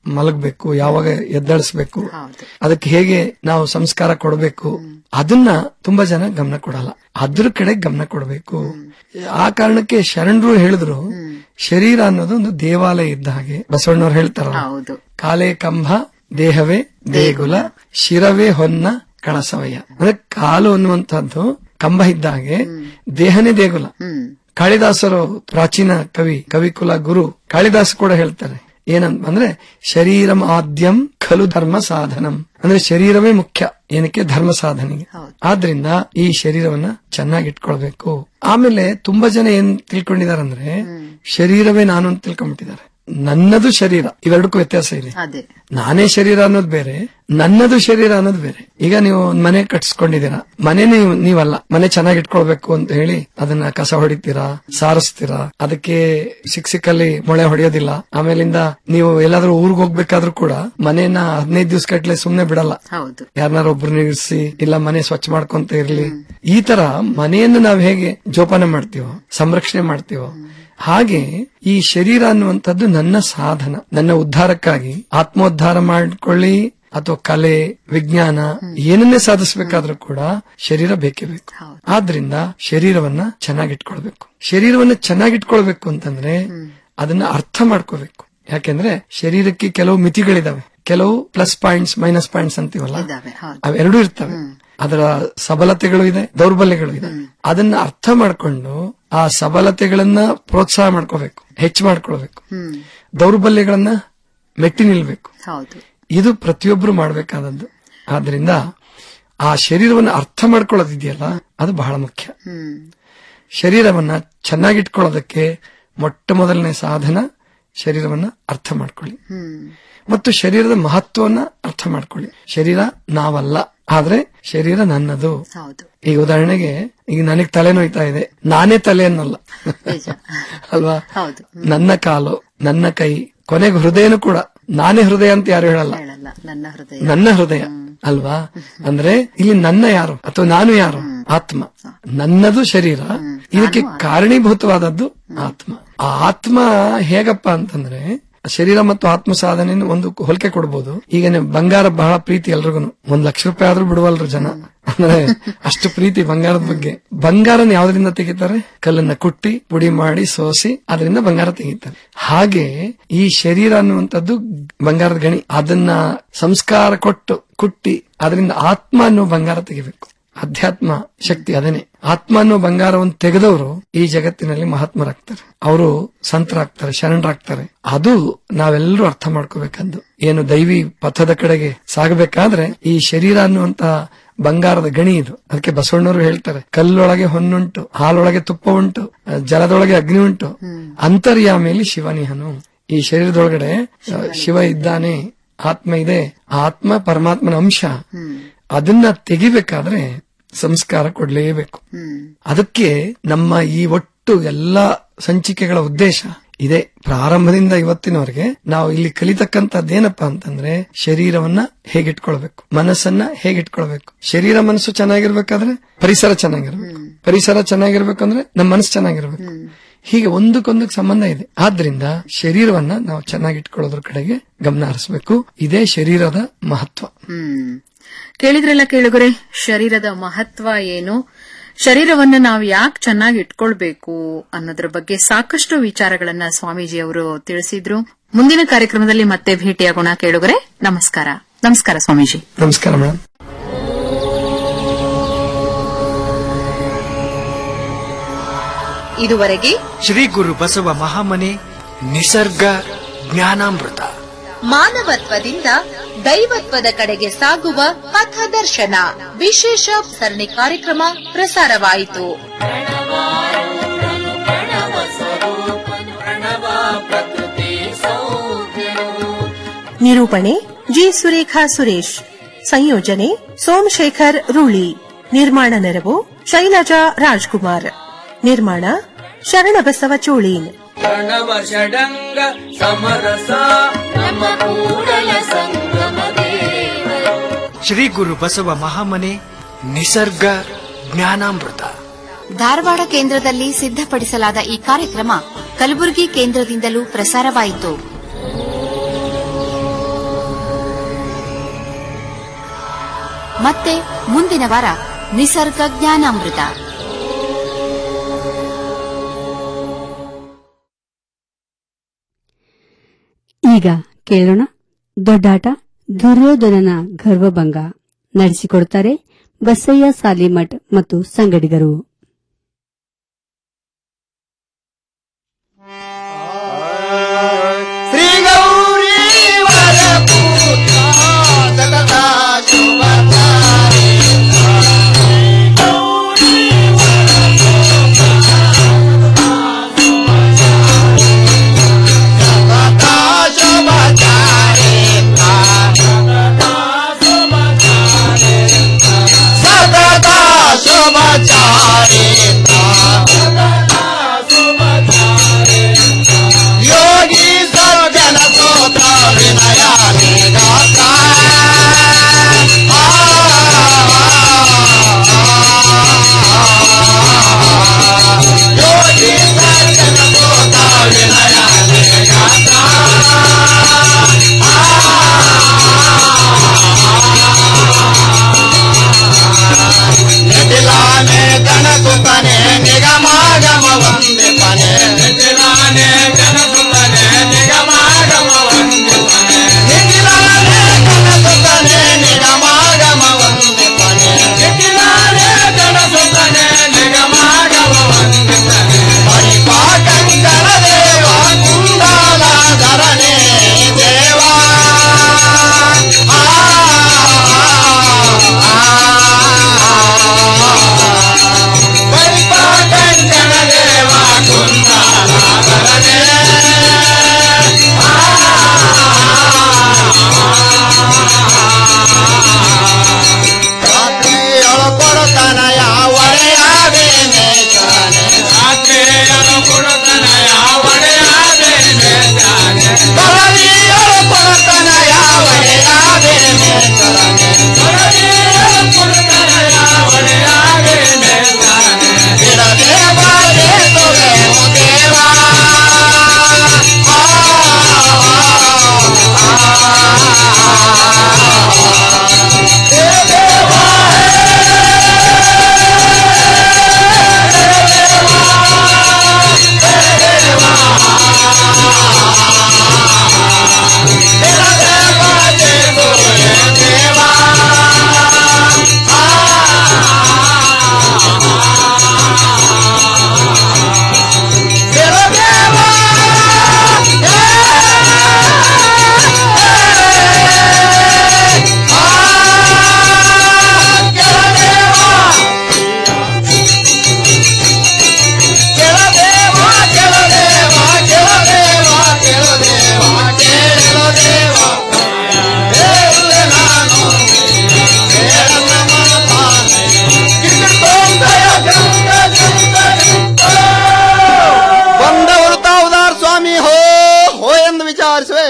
ಮಲಗಬೇಕು ಯಾವಾಗ ಎದ್ದಳಿಸ್ಬೇಕು ಅದಕ್ಕೆ ಹೇಗೆ ನಾವು ಸಂಸ್ಕಾರ ಕೊಡಬೇಕು ಅದನ್ನ ತುಂಬಾ ಜನ ಗಮನ ಕೊಡಲ್ಲ ಅದ್ರ ಕಡೆ ಗಮನ ಕೊಡಬೇಕು ಆ ಕಾರಣಕ್ಕೆ ಶರಣರು ಹೇಳಿದ್ರು ಶರೀರ ಅನ್ನೋದು ಒಂದು ದೇವಾಲಯ ಇದ್ದ ಹಾಗೆ ಬಸವಣ್ಣವ್ರು ಹೇಳ್ತಾರ ಕಾಲೇ ಕಂಬ ದೇಹವೇ ದೇಗುಲ ಶಿರವೇ ಹೊನ್ನ ಕಳಸವಯ್ಯ ಅಂದ್ರೆ ಕಾಲು ಅನ್ನುವಂತಹದ್ದು ಕಂಬ ಇದ್ದ ಹಾಗೆ ದೇಹನೇ ದೇಗುಲ ಕಾಳಿದಾಸರು ಪ್ರಾಚೀನ ಕವಿ ಕವಿಕುಲ ಗುರು ಕಾಳಿದಾಸ ಕೂಡ ಹೇಳ್ತಾರೆ ಏನಂತ ಅಂದ್ರೆ ಶರೀರಂ ಆದ್ಯಂ ಖಲು ಧರ್ಮ ಸಾಧನಂ ಅಂದ್ರೆ ಶರೀರವೇ ಮುಖ್ಯ ಏನಕ್ಕೆ ಧರ್ಮ ಸಾಧನೆಗೆ ಆದ್ರಿಂದ ಈ ಶರೀರವನ್ನ ಚೆನ್ನಾಗಿ ಇಟ್ಕೊಳ್ಬೇಕು ಆಮೇಲೆ ತುಂಬಾ ಜನ ಏನ್ ತಿಳ್ಕೊಂಡಿದಾರಂದ್ರೆ ಶರೀರವೇ ನಾನು ಅಂತ ತಿಳ್ಕೊಂಡ್ಬಿಟ್ಟಿದ್ದಾರೆ ನನ್ನದು ಶರೀರ ಇವೆರಡಕ್ಕೂ ವ್ಯತ್ಯಾಸ ಇದೆ ಅದೇ ನಾನೇ ಶರೀರ ಅನ್ನೋದು ಬೇರೆ ನನ್ನದು ಶರೀರ ಅನ್ನೋದು ಬೇರೆ ಈಗ ನೀವು ಒಂದ್ ಮನೆ ಕಟ್ಸ್ಕೊಂಡಿದ್ದೀರಾ ಮನೆ ನೀವು ನೀವಲ್ಲ ಮನೆ ಚೆನ್ನಾಗಿ ಇಟ್ಕೊಳ್ಬೇಕು ಅಂತ ಹೇಳಿ ಅದನ್ನ ಕಸ ಹೊಡಿತೀರಾ ಸಾರಿಸ್ತೀರಾ ಅದಕ್ಕೆ ಸಿಕ್ ಸಿಕ್ಕಲ್ಲಿ ಮೊಳೆ ಹೊಡೆಯೋದಿಲ್ಲ ಆಮೇಲಿಂದ ನೀವು ಎಲ್ಲಾದ್ರೂ ಊರ್ಗ್ ಹೋಗ್ಬೇಕಾದ್ರೂ ಕೂಡ ಮನೇನ ಹದಿನೈದು ದಿವ್ಸ ಕಟ್ಲೆ ಸುಮ್ನೆ ಬಿಡಲ್ಲ ಹೌದು ಯಾರನ್ನಾರು ಒಬ್ರನ್ನ ಇರಿಸಿ ಇಲ್ಲ ಮನೆ ಸ್ವಚ್ಛ ಮಾಡ್ಕೊಂತ ಇರ್ಲಿ ಈ ತರ ಮನೆಯನ್ನು ನಾವ್ ಹೇಗೆ ಜೋಪಾನ ಮಾಡ್ತೀವೋ ಸಂರಕ್ಷಣೆ ಮಾಡ್ತೀವೋ ಹಾಗೆ ಈ ಶರೀರ ಅನ್ನುವಂಥದ್ದು ನನ್ನ ಸಾಧನ ನನ್ನ ಉದ್ಧಾರಕ್ಕಾಗಿ ಆತ್ಮೋದ್ಧಾರ ಮಾಡ್ಕೊಳ್ಳಿ ಅಥವಾ ಕಲೆ ವಿಜ್ಞಾನ ಏನನ್ನೇ ಸಾಧಿಸಬೇಕಾದ್ರೂ ಕೂಡ ಶರೀರ ಬೇಕೇ ಬೇಕು ಆದ್ರಿಂದ ಶರೀರವನ್ನ ಚೆನ್ನಾಗಿಟ್ಕೊಳ್ಬೇಕು ಶರೀರವನ್ನ ಚೆನ್ನಾಗಿಟ್ಕೊಳ್ಬೇಕು ಅಂತಂದ್ರೆ ಅದನ್ನ ಅರ್ಥ ಮಾಡ್ಕೋಬೇಕು ಯಾಕೆಂದ್ರೆ ಶರೀರಕ್ಕೆ ಕೆಲವು ಮಿತಿಗಳಿದಾವೆ ಕೆಲವು ಪ್ಲಸ್ ಪಾಯಿಂಟ್ಸ್ ಮೈನಸ್ ಪಾಯಿಂಟ್ಸ್ ಅಂತೀವಲ್ಲ ಅವೆರಡೂ ಇರ್ತವೆ ಅದರ ಸಬಲತೆಗಳು ಇದೆ ದೌರ್ಬಲ್ಯಗಳು ಇದೆ ಅದನ್ನ ಅರ್ಥ ಮಾಡ್ಕೊಂಡು ಆ ಸಬಲತೆಗಳನ್ನ ಪ್ರೋತ್ಸಾಹ ಮಾಡ್ಕೋಬೇಕು ಹೆಚ್ಚು ಮಾಡ್ಕೊಳ್ಬೇಕು ದೌರ್ಬಲ್ಯಗಳನ್ನ ಮೆಟ್ಟಿ ನಿಲ್ಬೇಕು ಹೌದು ಇದು ಪ್ರತಿಯೊಬ್ಬರು ಮಾಡಬೇಕಾದದ್ದು ಆದ್ರಿಂದ ಆ ಶರೀರವನ್ನು ಅರ್ಥ ಮಾಡ್ಕೊಳ್ಳೋದಿದೆಯಲ್ಲ ಅದು ಬಹಳ ಮುಖ್ಯ ಹ್ಮ್ ಶರೀರವನ್ನ ಚೆನ್ನಾಗಿಟ್ಕೊಳ್ಳೋದಕ್ಕೆ ಮೊಟ್ಟ ಮೊದಲನೇ ಸಾಧನ ಶರೀರವನ್ನ ಅರ್ಥ ಮಾಡ್ಕೊಳ್ಳಿ ಹ್ಮ್ ಮತ್ತು ಶರೀರದ ಮಹತ್ವವನ್ನ ಅರ್ಥ ಮಾಡ್ಕೊಳ್ಳಿ ಶರೀರ ನಾವಲ್ಲ ಆದ್ರೆ ಶರೀರ ನನ್ನದು ಹೌದು ಈಗ ಉದಾಹರಣೆಗೆ ಈಗ ನನಗ್ ತಲೆ ನೋಯ್ತಾ ಇದೆ ನಾನೇ ತಲೆ ಅನ್ನಲ್ಲ ಅಲ್ವಾ ಹೌದು ನನ್ನ ಕಾಲು ನನ್ನ ಕೈ ಕೊನೆಗೆ ಹೃದಯನೂ ಕೂಡ ನಾನೇ ಹೃದಯ ಅಂತ ಯಾರು ಹೇಳಲ್ಲ ಹೇಳಲ್ಲ ನನ್ನ ಹೃದಯ ನನ್ನ ಹೃದಯ ಅಲ್ವಾ ಅಂದ್ರೆ ಇಲ್ಲಿ ನನ್ನ ಯಾರು ಅಥವಾ ನಾನು ಯಾರು ಆತ್ಮ ನನ್ನದು ಶರೀರ ಇದಕ್ಕೆ ಕಾರಣೀಭೂತವಾದದ್ದು ಆತ್ಮ ಆ ಆತ್ಮ ಹೇಗಪ್ಪ ಅಂತಂದ್ರೆ ಶರೀರ ಮತ್ತು ಆತ್ಮ ಸಾಧನೆ ಒಂದು ಹೋಲಿಕೆ ಕೊಡ್ಬೋದು ಈಗ ನೀವು ಬಂಗಾರ ಬಹಳ ಪ್ರೀತಿ ಎಲ್ರಿಗೂ ಒಂದ್ ಲಕ್ಷ ರೂಪಾಯಿ ಆದ್ರೂ ಬಿಡುವಲ್ರು ಜನ ಅಂದ್ರೆ ಅಷ್ಟು ಪ್ರೀತಿ ಬಂಗಾರದ ಬಗ್ಗೆ ಬಂಗಾರನ ಯಾವ್ದ್ರಿಂದ ತೆಗಿತಾರೆ ಕಲ್ಲನ್ನ ಕುಟ್ಟಿ ಪುಡಿ ಮಾಡಿ ಸೋಸಿ ಅದರಿಂದ ಬಂಗಾರ ತೆಗಿತಾರೆ ಹಾಗೆ ಈ ಶರೀರ ಅನ್ನುವಂಥದ್ದು ಬಂಗಾರದ ಗಣಿ ಅದನ್ನ ಸಂಸ್ಕಾರ ಕೊಟ್ಟು ಕುಟ್ಟಿ ಅದರಿಂದ ಆತ್ಮ ಅನ್ನೋ ಬಂಗಾರ ತೆಗಿಬೇಕು ಅಧ್ಯಾತ್ಮ ಶಕ್ತಿ ಅದೇನೆ ಆತ್ಮ ಅನ್ನೋ ಬಂಗಾರವನ್ನು ತೆಗೆದವರು ಈ ಜಗತ್ತಿನಲ್ಲಿ ಮಹಾತ್ಮರಾಗ್ತಾರೆ ಅವರು ಸಂತರಾಗ್ತಾರೆ ಶರಣರಾಗ್ತಾರೆ ಅದು ನಾವೆಲ್ಲರೂ ಅರ್ಥ ಮಾಡ್ಕೋಬೇಕಂದು ಏನು ದೈವಿ ಪಥದ ಕಡೆಗೆ ಸಾಗಬೇಕಾದ್ರೆ ಈ ಶರೀರ ಅನ್ನುವಂತಹ ಬಂಗಾರದ ಗಣಿ ಇದು ಅದಕ್ಕೆ ಬಸವಣ್ಣವರು ಹೇಳ್ತಾರೆ ಕಲ್ಲೊಳಗೆ ಹೊನ್ನುಂಟು ಹಾಲೊಳಗೆ ತುಪ್ಪ ಉಂಟು ಜಲದೊಳಗೆ ಅಗ್ನಿ ಉಂಟು ಅಂತರ್ಯಾಮಿಯಲ್ಲಿ ಶಿವನಿಹನು ಈ ಶರೀರದೊಳಗಡೆ ಆ, ಶಿವ ಇದ್ದಾನೆ ಆತ್ಮ ಇದೆ ಆ ಆತ್ಮ ಪರಮಾತ್ಮನ ಅಂಶ ಅದನ್ನ ತೆಗಿಬೇಕಾದ್ರೆ ಸಂಸ್ಕಾರ ಕೊಡ್ಲೇಬೇಕು ಅದಕ್ಕೆ ನಮ್ಮ ಈ ಒಟ್ಟು ಎಲ್ಲಾ ಸಂಚಿಕೆಗಳ ಉದ್ದೇಶ ಇದೆ ಪ್ರಾರಂಭದಿಂದ ಇವತ್ತಿನವರೆಗೆ ನಾವು ಇಲ್ಲಿ ಕಲಿತಕ್ಕಂಥದ್ದೇನಪ್ಪಾ ಅಂತಂದ್ರೆ ಶರೀರವನ್ನ ಹೇಗಿಟ್ಕೊಳ್ಬೇಕು ಮನಸ್ಸನ್ನ ಹೇಗಿಟ್ಕೊಳ್ಬೇಕು ಶರೀರ ಮನಸ್ಸು ಚೆನ್ನಾಗಿರ್ಬೇಕಾದ್ರೆ ಪರಿಸರ ಚೆನ್ನಾಗಿರ್ಬೇಕು ಪರಿಸರ ಚೆನ್ನಾಗಿರ್ಬೇಕಂದ್ರೆ ನಮ್ಮ ಮನಸ್ಸು ಚೆನ್ನಾಗಿರ್ಬೇಕು ಹೀಗೆ ಒಂದಕ್ಕೊಂದಕ್ಕೆ ಸಂಬಂಧ ಇದೆ ಆದ್ರಿಂದ ಶರೀರವನ್ನ ನಾವು ಚೆನ್ನಾಗಿಟ್ಕೊಳ್ಳೋದ್ರ ಕಡೆಗೆ ಗಮನ ಹರಿಸಬೇಕು ಇದೇ ಶರೀರದ ಮಹತ್ವ ಹ್ಮ್ ಕೇಳಿದ್ರಲ್ಲ ಕೇಳುಗರೆ ಶರೀರದ ಮಹತ್ವ ಏನು ಶರೀರವನ್ನ ನಾವು ಯಾಕೆ ಚೆನ್ನಾಗಿ ಇಟ್ಕೊಳ್ಬೇಕು ಅನ್ನೋದ್ರ ಬಗ್ಗೆ ಸಾಕಷ್ಟು ವಿಚಾರಗಳನ್ನ ಸ್ವಾಮೀಜಿ ಅವರು ತಿಳಿಸಿದ್ರು ಮುಂದಿನ ಕಾರ್ಯಕ್ರಮದಲ್ಲಿ ಮತ್ತೆ ಭೇಟಿಯಾಗೋಣ ಕೇಳುಗರೆ ನಮಸ್ಕಾರ ನಮಸ್ಕಾರ ಸ್ವಾಮೀಜಿ ನಮಸ್ಕಾರ ಮೇಡಮ್ ಇದುವರೆಗೆ ಶ್ರೀ ಗುರು ಬಸವ ಮಹಾಮನೆ ನಿಸರ್ಗ ಜ್ಞಾನಾಮೃತ ಮಾನವತ್ವದಿಂದ ದೈವತ್ವದ ಕಡೆಗೆ ಸಾಗುವ ಪಥದರ್ಶನ ವಿಶೇಷ ಸರಣಿ ಕಾರ್ಯಕ್ರಮ ಪ್ರಸಾರವಾಯಿತು ನಿರೂಪಣೆ ಜಿ ಸುರೇಖಾ ಸುರೇಶ್ ಸಂಯೋಜನೆ ಸೋಮಶೇಖರ್ ರೂಳಿ ನಿರ್ಮಾಣ ನೆರವು ಶೈಲಜಾ ರಾಜ್ಕುಮಾರ್ ನಿರ್ಮಾಣ ಶರಣಬಸವ ಚೋಳೀನ್ ಪ್ರಣವ ಷಡಂಗ ಸಮರಸ ನಮ್ಮ ಕೂಡಲ ಸಂಗಮ ದೇವರು ಶ್ರೀ ಗುರು ಬಸವ ಮಹಾಮನೆ ನಿಸರ್ಗ ಜ್ಞಾನಾಮೃತ ಧಾರವಾಡ ಕೇಂದ್ರದಲ್ಲಿ ಸಿದ್ಧಪಡಿಸಲಾದ ಈ ಕಾರ್ಯಕ್ರಮ ಕಲಬುರಗಿ ಕೇಂದ್ರದಿಂದಲೂ ಪ್ರಸಾರವಾಯಿತು ಮತ್ತೆ ಮುಂದಿನ ವಾರ ನಿಸರ್ಗ ಜ್ಞಾನಾಮೃತ ಈಗ ಕೇಳೋಣ ದೊಡ್ಡಾಟ ದುರ್ಯೋಧನನ ಗರ್ವಭಂಗ ನಡೆಸಿಕೊಡುತ್ತಾರೆ ಬಸಯ್ಯ ಸಾಲಿಮಠ್ ಮತ್ತು ಸಂಗಡಿಗರು ಶ್ರೀ ಗೌರಿ ವರಪೂತ ಸತತ ಶುಭಕಾರಿ ಸತತ ಯೋಗಿ ಸಜ್ಜನ ಸೋತ ವಿನಯ ನಿಗಾತ ಯೋಗಿ ಸಜ್ಜನ ಸೋತ ವಿನಯ ನಿಗಾತ ನಿಟಿಲಾನೆ ಗಣಸುತನೆ ನಿಗಮಾಗಮ ವಂದೆ ಪನೆ ನಿಟಿಲಾನೆ ಗಣಸುತನೆ ನಿಗಮಾಗಮ ವಂದೆ ಪನೆ ನಿಟಿಲಾನೆ ಗಣಸುತನೆ ನಿಗಮಾಗಮ ವಂದೆ ಪನೆ ನಿಟಿಲಾನೆ ಗಣಸುತನೆ ನಿಗಮಾಗಮ ವಂದೆ ಪನೆ ಪರಿಪಾಟಂಕರ ದೇವ ಕುಂಡಾಲಾಧರನೆ ದೇವಾ ಪರಿಪಾಟಂಕರ ದೇವ ಕುಂಡಾಲಾಧರನೆ ರಾತ್ರಿಯೊಳು ಕೊಡತನ ಯಾವಡೆಯಾದೇನೆ ಜಾನೆ ರಾತ್ರಿಯೊಳು ಕೊಡತನ ಯಾವಡೆಯಾದೇನೆ ಜಾನೆ ಕೊಳಲಿಯೊಳು ಕೊಡತನ ಯಾವಡೆಯಾದೇನೆ ಜಾನೆ ಕೊಳಲಿಯೊಳು ಕೊಡತನ ಯಾವಡೆಯಾದೇನೆ ಜಾನೆ ಬಿಡದೇವಾರೇ ತೊರೆವು ದೇವಾ ಬಂದವರು ತಾವುದಾರ್ ಸ್ವಾಮಿ ಹೋ ಹೋ ಎಂದು ವಿಚಾರಿಸುವೆ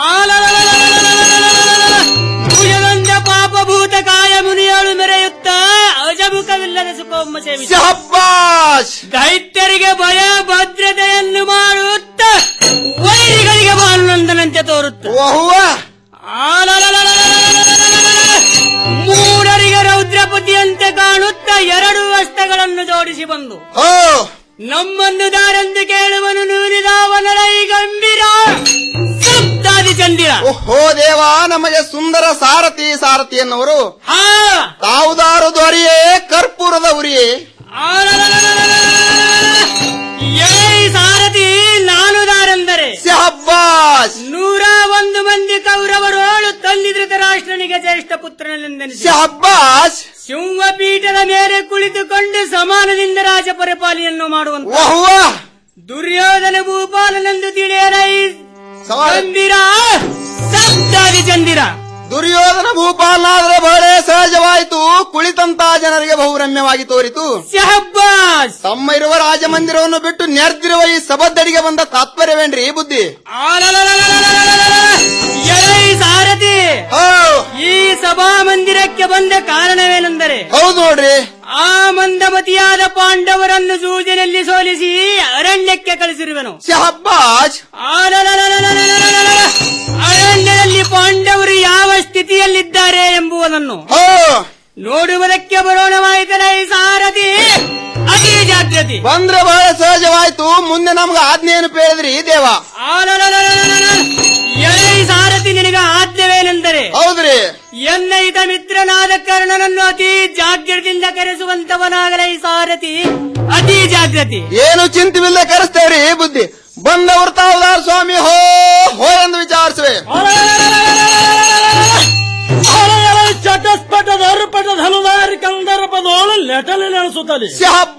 ಭುಜಗಂಧ ಪಾಪಭೂತ ಕಾಯ ಮುನಿಯಾಳು ಮೆರೆಯುತ್ತ ಅಜಮುಖವಿಲ್ಲದ ಸುಖವಮ್ಮ ಸೇವಿಸಿ ಶಹಬ್ಬಾಷ್ ದೈತ್ಯರಿಗೆ ಭಯ ಭದ್ರತೆಯನ್ನು ಮಾಡುತ್ತ ವೈರಿಗಳಿಗೆ ಭಾನುನಂದನಂತೆ ತೋರುತ್ತ ಮೂಢರಿಗೆ ರೌದ್ರಪತಿಯಂತೆ ಕಾಣುತ್ತ ಎರಡು ಹಸ್ತಗಳನ್ನು ಜೋಡಿಸಿ ಬಂದು ನಮ್ಮನ್ನು ದಾರೆಂದು ಕೇಳುವನು ನೂರಿದಾವನರೈ ಗಂಭೀರ ಸಪ್ತಾದಿ ಚಂದಿರ ಓಹೋ ದೇವಾ ನಮಗೆ ಸುಂದರ ಸಾರಥಿ ಸಾರಥಿ ಎನ್ನುವರು ತಾವುದಾರು ದೊರೆಯೇ ಕರ್ಪೂರದ ಉರಿಯೇ ಏಯ್ ಸಾರಥಿ ನಾನು ದಾರೆಂದರೆ ಶಹಬ್ಬಾಸ್ ನೂರ ಒಂದು ಮಂದಿ ಕೌರವರೋಳು ತಂದಿ ಧೃತರಾಷ್ಟ್ರನಿಗೆ ಜ್ಯೇಷ್ಠ ಪುತ್ರನೆಂದೆನಿಸಿ ಶಹಬ್ಬಾಸ್ ಸಿಂಹಪೀಠದ ಮೇಲೆ ಕುಳಿತುಕೊಂಡು ಸಮಾನದಿಂದ ರಾಜ ಪರಿಪಾಲನೆಯನ್ನು ಮಾಡುವಂತ ದುರ್ಯೋಧನ ಭೂಪಾಲನೆಂದು ತಿಳಿಯಲೈ ಚಂದಿರ ಸಪ್ತಾದಿ ಚಂದಿರ ದುರ್ಯೋಧನ ಭೂಪಾಲನಾದ್ರೆ ಬಹಳ ಸಹಜವಾಯಿತು ಕುಳಿತಂತ ಜನರಿಗೆ ಬಹುರಮ್ಯವಾಗಿ ತೋರಿತು ತಮ್ಮ ಇರುವ ರಾಜಮಂದಿರವನ್ನು ಬಿಟ್ಟು ನೆರೆದಿರುವ ಈ ಸಬದ್ದಡಿಗೆ ಬಂದ ತಾತ್ಪರ್ಯವೇನ್ರಿ ಈ ಬುದ್ಧಿ ಎಲೈ ಸಾರಥಿ ಈ ಸಭಾ ಮಂದಿರಕ್ಕೆ ಬಂದ ಕಾರಣವೇನೆಂದರೆ ಹೌದು ನೋಡ್ರಿ ಆ ಮಂದಮತಿಯಾದ ಪಾಂಡವರನ್ನು ಸೂಜನಲ್ಲಿ ಸೋಲಿಸಿ ಅರಣ್ಯಕ್ಕೆ ಕಳಿಸಿರುವೆನು ಶಹಬ್ಬಾಜ್ ಅರಣ್ಯದಲ್ಲಿ ಪಾಂಡವರು ಯಾವ ಸ್ಥಿತಿಯಲ್ಲಿದ್ದಾರೆ ಎಂಬುದನ್ನು ನೋಡುವುದಕ್ಕೆ ಬರೋಣವಾಯಿತಲ್ಲ ಈ ಸಾರಥಿ ಅತಿ ಜಾಗೃತಿ ಬಂದ್ರೆ ಬಹಳ ಸಹಜವಾಯ್ತು ಮುಂದೆ ನಮ್ಗೆ ಆಜ್ಞೆಯನ್ನು ಹೇಳಿದ್ರಿ ದೇವ ಎಲೆ ಈ ಸಾರಥಿ ನಿನಗ ಆದ್ಯವೇನೆಂದರೆ ಹೌದ್ರಿ ಎನ್ನ ಹಿತ ಮಿತ್ರನಾದ ಕರ್ಣನನ್ನು ಅತಿ ಜಾಗ್ರತೆಯಿಂದ ಕರೆಸುವಂತವನಾಗಲ ಈ ಸಾರಥಿ ಅತಿ ಜಾಗೃತಿ ಏನು ಚಿಂತಿವಿಲ್ಲದೆ ಕರೆಸ್ತೇವ್ರಿ ಬುದ್ಧಿ ಬಂದವರು ತಾವುದಾರ ಸ್ವಾಮಿ ಹೋ ಹೋ ಎಂದು ವಿಚಾರಿಸುವೆ ಚಟಸ್ಪಟ ದರ್ಪಟ ಧನುದಾರಿ ಕಂದರ್ಪದೋಳು ಲೆಟಲಿ ನೆನೆಸುತ್ತದೆ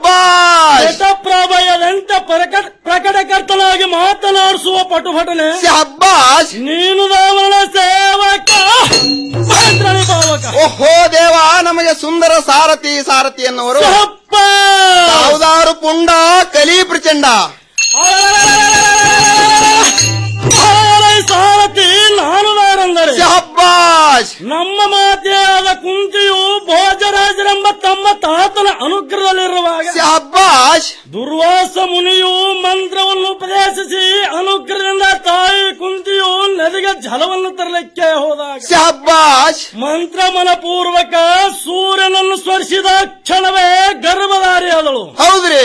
ಪ್ರಭಯದಂತೆ ಪ್ರಕಟ ಪ್ರಕಟಕರ್ತನಾಗಿ ಮಾತನಾಡಿಸುವ ಪಟುಭಟನೆ ನೀನು ದಾವಣ ಸೇವಕ ಮಂತ್ರನಿ ಪಾವಕ ಓಹೋ ದೇವ ನಮಗೆ ಸುಂದರ ಸಾರಥಿ ಸಾರಥಿ ಎನ್ನುವರು ತಾವುದಾರು ಪುಂಡ ಕಲಿ ಪ್ರಚಂಡ ಸಾರಥಿ ನಾನು ನಾರೆಂದರೆ ಶಹಬ್ಬಾಷ್ ನಮ್ಮ ಮಾತೆಯಾದ ಕುಂತಿಯು ಭೋಜರಾಜರೆಂಬ ತಮ್ಮ ತಾತನ ಅನುಗ್ರಹದಲ್ಲಿರುವಾಗ ಶಹಬ್ಬಾಷ್ ದುರ್ವಾಸ ಮುನಿಯು ಮಂತ್ರವನ್ನು ಉಪದೇಶಿಸಿ ಅನುಗ್ರಹದಿಂದ ತಾಯಿ ಕುಂತಿಯು ನದಿಗೆ ಜಲವನ್ನು ತರಲಿಕ್ಕೆ ಹೋದಾಗ ಶಹಬ್ಬಾಷ್ ಮಂತ್ರ ಮನಪೂರ್ವಕ ಸೂರ್ಯನನ್ನು ಸ್ಪರ್ಶಿದ ಕ್ಷಣವೇ ಗರ್ಭಧಾರಿಯಾದಳು ಹೌದ್ರಿ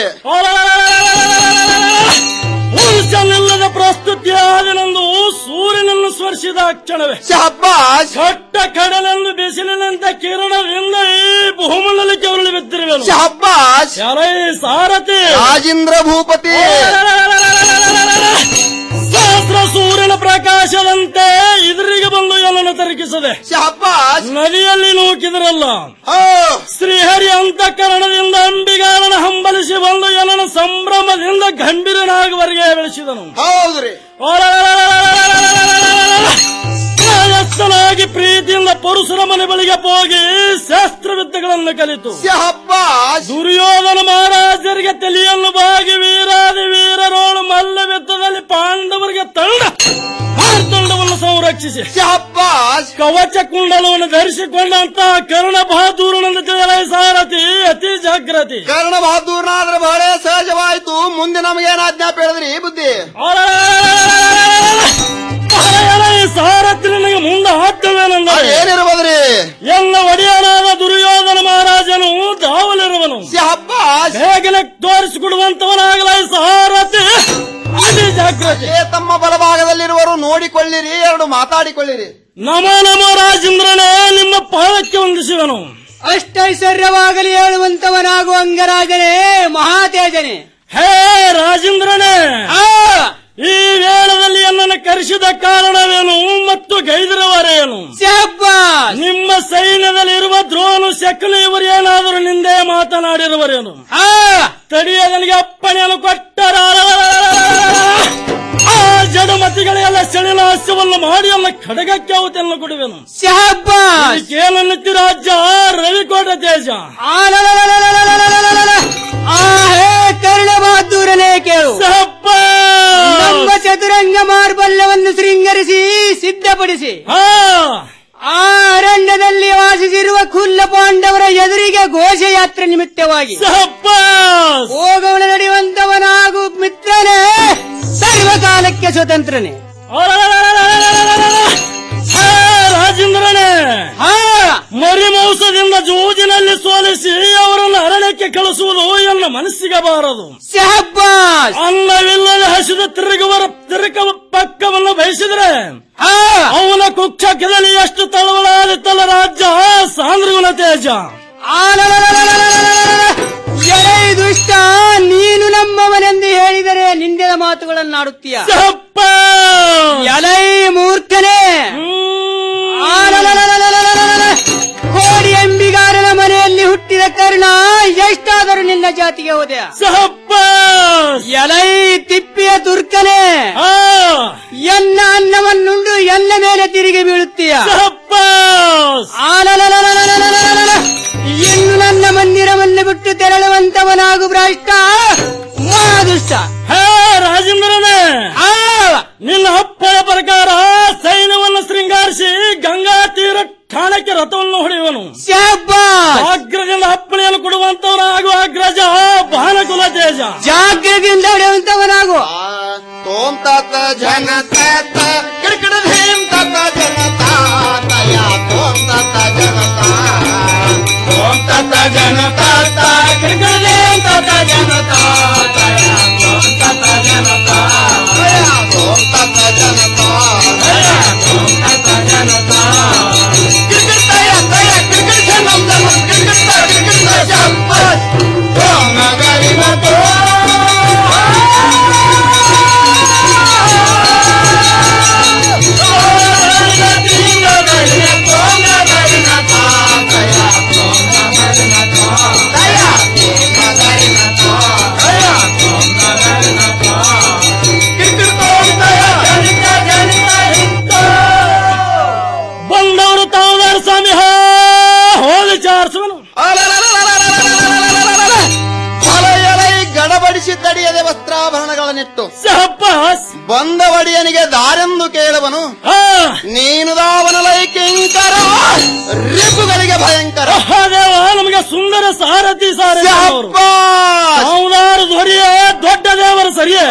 ಪುರುಷನಿಲ್ಲದ ಪ್ರಸ್ತುತಿಯಾದನೆಂದು ಸೂರ್ಯನನ್ನು ಸ್ಪರ್ಶಿದ ಕ್ಷಣವೇ ಶಹಬ್ಬಾಷ್ ಕಟ್ಟ ಕಡಲೆಂದು ಬಿಸಿಲಿನಂತೆ ಕಿರಣದಿಂದ ಈ ಭೂಮಂಡಲಕ್ಕೆ ಉರುಳಿ ಬಿದ್ದಿರುವೆನು ಶಹಬ್ಬಾಷ್ ಎಲೈ ಸಾರಥಿ ರಾಜೇಂದ್ರ ಭೂಪತಿ ಸಹಸ್ರ ಸೂರ್ಯನ ಪ್ರಕಾಶದಂತೆ ಎದುರಿಗೆ ಬಂದು ಎಲ್ಲನ್ನು ತರಕಿಸದೆ ಶಹಬ್ಬಾಷ್ ನದಿಯಲ್ಲಿ ನೂಕಿದ್ರಲ್ಲ ಶ್ರೀಹರಿ ಅಂತಃಕರಣದಿಂದ ಅಂಬಿಗಾರನ ಹಂಬಲಿಸಿ ಬಂದು ಎಲ್ಲನ ಸಂಭ್ರಮದಿಂದ ಗಂಭೀರನಾಗುವರೆಗೆ ಬೆಳೆಸಿದನು ಹೌದ್ರಿ ಪ್ರಾಯಸ್ಥನಾಗಿ ಪ್ರೀತಿಯಿಂದ ಪರಶುರಮನೆ ಬಳಿಗೆ ಹೋಗಿ ಶಾಸ್ತ್ರವಿದ್ಯೆಗಳನ್ನು ಕಲಿತು ದುರ್ಯೋಧನ ಮಹಾರಾಜರಿಗೆ ತಲೆಯನ್ನು ಬಾಗಿ ವೀರಾದಿ ವೀರರೋಳು ಮಲ್ಲವಿದ್ದದಲ್ಲಿ ಪಾಂಡವರಿಗೆ ತಂಡ ಮಾರ್ತಂಡವನ್ನು ಸಂರಕ್ಷಿಸಿ ಕವಚ ಕುಂಡಲವನ್ನು ಧರಿಸಿಕೊಂಡಂತ ಕರ್ಣ ಬಹಾದೂರನಂದ ತಿಳಿಯಲೇ ಸಾರಥಿ ಅತಿ ಜಾಗ್ರತಿ ಕರ್ಣ ಬಹದ್ದೂರ್ನಾದ್ರೆ ಬಹಳ ಸಹಜವಾಯ್ತು ಮುಂದೆ ನಮಗೇನು ಆಜ್ಞಾಪ ಹೇಳಿದ್ರಿ ಬುದ್ಧಿ ಸಾರಥಿ ನನಗೆ ಮುಂದೆ ಹಾಕ್ತವೇನೆಂದರೆ ಏನಿರ್ಬೋದ್ರಿ ಎಲ್ಲ ಒಡೆಯನಾದ ದುರ್ಯೋಧನ ಮಹಾರಾಜನು ದಾವಲಿರುವನು ಬೇಗನೆ ತೋರಿಸಿಕೊಡುವಂತವನಾಗಲ ಸಾರಥಿ ಅತಿ ಜಾಗ್ರತೆ ಏ ತಮ್ಮ ಬಲಭಾಗದಲ್ಲಿರುವರು ನೋಡಿಕೊಳ್ಳಿರಿ ಎರಡು ಮಾತಾಡಿಕೊಳ್ಳಿರಿ ನಮ ನಮೋ ರಾಜೇಂದ್ರನೇ ನಿಮ್ಮ ಪಾದಕ್ಕೆ ವಂದಿಸುವನು ಅಷ್ಟೈಶ್ವರ್ಯವಾಗಲಿ ಹೇಳುವಂತವನಾಗು ಅಂಗರಾಜನೇ ಮಹಾತೇಜನೇ ಹೇ ರಾಜೇಂದ್ರನೇ ಈ ವೇಳದಲ್ಲಿ ನನ್ನನ್ನು ಕರೆಸಿದ ಕಾರಣವೇನು ಮತ್ತು ಗೈದಿರುವರೇನು ನಿಮ್ಮ ಸೈನ್ಯದಲ್ಲಿರುವ ದ್ರೋಣು ಶಕುನಿ ಇವರೇನಾದರೂ ನಿಂದೆ ಮಾತನಾಡಿರುವರೇನು ತಡಿಯದನಿಗೆ ಅಪ್ಪಣೆಯನ್ನು ಕೊಟ್ಟರ ಆ ಜಡಮತಿಗಳೆಲ್ಲ ಸೆಳಿನಾಶವನ್ನು ಮಾಡಿ ಎಲ್ಲ ಖಡಗಕ್ಕೆ ಅವತೆಯನ್ನು ಕೊಡುವೆನು ಏನನ್ನುತ್ತಿ ರಾಜ್ಯ ರವಿಕೋಟ ತೇಜ ಆ ಹೇ ಕರ್ಣ ಬಹದ್ದೂರನೇ ಕೇಳು ನಮ್ಮ ಚತುರಂಗ ಮಾರ್ಬಲ್ಯವನ್ನು ಶೃಂಗರಿಸಿ ಸಿದ್ಧಪಡಿಸಿ ಆ ಅರಣ್ಯದಲ್ಲಿ ವಾಸಿಸಿರುವ ಕುಲ್ಲ ಪಾಂಡವರ ಎದುರಿಗೆ ಘೋಷಯಾತ್ರೆ ನಿಮಿತ್ತವಾಗಿ ಹೋಗೋಣ ನಡೆಯುವಂತವನಾಗು ಮಿತ್ರನೇ ಸರ್ವಕಾಲಕ್ಕೆ ಸ್ವತಂತ್ರನೇ ರಾಜೇಂದ್ರನೇ ಮರಿಮೌಸದಿಂದ ಜೂಜಿನಲ್ಲಿ ಸೋಲಿಸಿ ಅವರನ್ನು ಅರಣ್ಯಕ್ಕೆ ಕಳಿಸುವುದು ಎನ್ನ ಮನಸ್ಸಿಗೆ ಬಾರದು ಅನ್ನವಿಲ್ಲದೆ ಹಸಿದ ತಿರುಗುವರ ತಿರುಕ ಪಕ್ಕವನ್ನು ಬಯಸಿದ್ರೆ ಅವನ ಕುಕ್ಷಕದಲ್ಲಿ ಎಷ್ಟು ತಳವಳಾದಿತ್ತಲ್ಲ ರಾಜ್ಯ ಸಾಂದ್ರಗುಣ ತೇಜ ಎಲೈ ದುಷ್ಟ ನೀನು ನಮ್ಮವನೆಂದು ಹೇಳಿದರೆ ನಿಂದಿನ ಮಾತುಗಳನ್ನಾಡುತ್ತೀಯ ಎಲೈ ಮೂರ್ಖನೇ ಆಲಲಲಲಲಲಲಲ. ಕೋಡಿ ಎಂಬಿಗಾರನ ಮನೆಯಲ್ಲಿ ಹುಟ್ಟಿದ ಕರ್ಣ ಎಷ್ಟಾದರೂ ನಿನ್ನ ಜಾತಿಗೆ ಹೋದೆಯ ಎಲೈ ತಿಪ್ಪಿಯ ತುರ್ಕನೇ ಎನ್ನ ಅನ್ನವನ್ನುಂಡು ಎನ್ನ ಮೇಲೆ ತಿರುಗಿ ಬೀಳುತ್ತೀಯ ಆಲಲಲಲಲಲಲಲಲ. ಇನ್ನು ನನ್ನ ಮಂದಿರವನ್ನು ಬಿಟ್ಟು ತೆರಳುವಂತವನಾಗು ಭ್ರಷ್ಟ ಮಹಾದುಷ್ಟ ಹೇ ರಾಜೇಂದ್ರನೇ ನಿನ್ನ ಅಪ್ಪನ ಪ್ರಕಾರ ಸೈನ್ಯವನ್ನು ಶೃಂಗಾರಿಸಿ ಗಂಗಾ ತೀರ ಠಾಣಕ್ಕೆ ರಥವನ್ನು ಹೊಡೆಯುವನು ಅಗ್ರದಿಂದ ಅಪ್ಪಣೆಯನ್ನು ಕೊಡುವಂತವನಾಗು ಅಗ್ರಜ ಭಾನಕುಲ ತೇಜ ಜಾಗ್ರತೆಯಿಂದ ಹೊಡೆಯುವಂತವನಾಗು ತೋಂತಾತ ಜನ ಕಿಡಿಕಿಡ ಧೀಮ್ ತತ ಜನತಾ ತಯ ತೋಂ ತತ ಜನತಾ ಓಂ ತತ ಜನತಾ ತಾ ಕಿರ್ಕಲೆ ತತ ಜನತಾ ತಯ ತೋಂ ತತ ಜನತಾ ತಯ ತೋಂ ತತ ಜನತಾ ತಯ ತೋಂ ತತ ಜನತಾ ಕಿರ್ಕಿರ್ ತಯ ತಯ ಕಿರ್ಕಿರ್ ಜನಂ ಜನಂ ಕಿರ್ಕಿರ್ ತ ಕಿರ್ಕಿರ್ ತ ಜಂಪತ್ ಓಂ ನಗರಿನ ತೋ ಬಂದವರು ತಾವದಾರ ಸ್ವಾಮಿ ಹೋ ಹೋ ವಿಚಾರಿಸುವನು ಹೊಲೆಯಲೈ ಗಡಬಡಿಸಿ ತಡಿಯದೆ ವಸ್ತ್ರಾಭರಣಗಳನ್ನಿಟ್ಟು ಸಹಪಾಸ್ ಬಂದ ಒಡೆಯನಿಗೆ ದಾರೆಂದು ಕೇಳುವನು ನೀನು ದಾವನಲೈ ಕಿಂಕರ ರಿಪುಗಳಿಗೆ ಭಯಂಕರ ದೇವ ನಮಗೆ ಸುಂದರ ಸಾರಥಿ ಸಾರಥಿ ಅವರು. ತಾವದಾರ ಧ್ವರಿಯ ದೊಡ್ಡ ದೇವರ ಸರಿಯೇ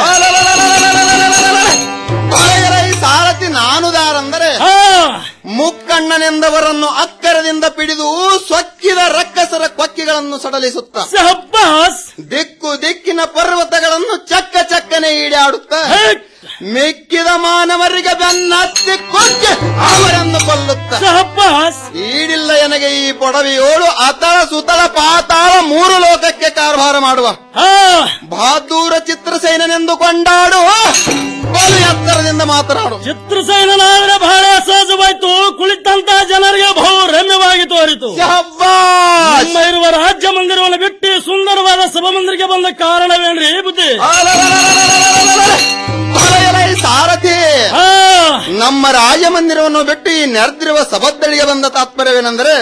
ಹೊಲೆಯಲೈ ಸಾರಥಿ ನಾನು ದಾರಂದರೆ ಮುಕ್ಕಣ್ಣನೆಂದವರನ್ನು ಅಕ್ಕರದಿಂದ ಪಿಡಿದು ಸೊಕ್ಕಿದ ರಕ್ಕಸರ ಕೊಕ್ಕಿಗಳನ್ನು ಸಡಲಿಸುತ್ತ ದಿಕ್ಕು ದಿಕ್ಕಿನ ಪರ್ವತಗಳನ್ನು ಚಕ್ಕ ಚಕ್ಕನೆ ಈಡಾಡುತ್ತ ಮಿಕ್ಕಿದ ಮಾನವರಿಗೆ ಬೆನ್ನತ್ತಿ ಕೊಚ್ಚಿ ಅವರನ್ನು ಕೊಲ್ಲುತ್ತ ಈಡಿಲ್ಲ ನನಗೆ ಈ ಪೊಡವೆಯೋಳು ಅತಳ ಸುತಳ ಪಾತಾಳ ಮೂರು ಲೋಕಕ್ಕೆ ಕಾರ್ಭಾರ ಮಾಡುವ ಬಹಾದೂರ ಚಿತ್ರಸೇನೆಂದು ಕೊಂಡಾಡುವ ಬಲು ಎತ್ತರದಿಂದ ಮಾತನಾಡು ಚಿತ್ರಸೇನಾದ್ರೆ ಬಹಳ ಸಹಜವಾಯ್ತು ಕುಳಿತಂತ ಜನರಿಗೆ ಬಹು ರಮ್ಯವಾಗಿ ತೋರಿತು ನಮ್ಮ ಇರುವ ರಾಜ್ಯ ಮಂದಿರವನ್ನು ಬಿಟ್ಟು ಸುಂದರವಾದ ಸಭಾಮಂದಿರಕ್ಕೆ ಬಂದ ಕಾರಣವೇನ್ರಿ ಬುದ್ಧಿ ಹೊಲೆಯಲೈ ಸಾರಥಿ ನಮ್ಮ ರಾಜಮಂದಿರವನ್ನು ಬಿಟ್ಟು ಈ ನೆರೆದಿರುವ ಸಭದ್ದಳಿಗೆ ಬಂದ ತಾತ್ಪರ್ಯವೇನೆಂದರೆ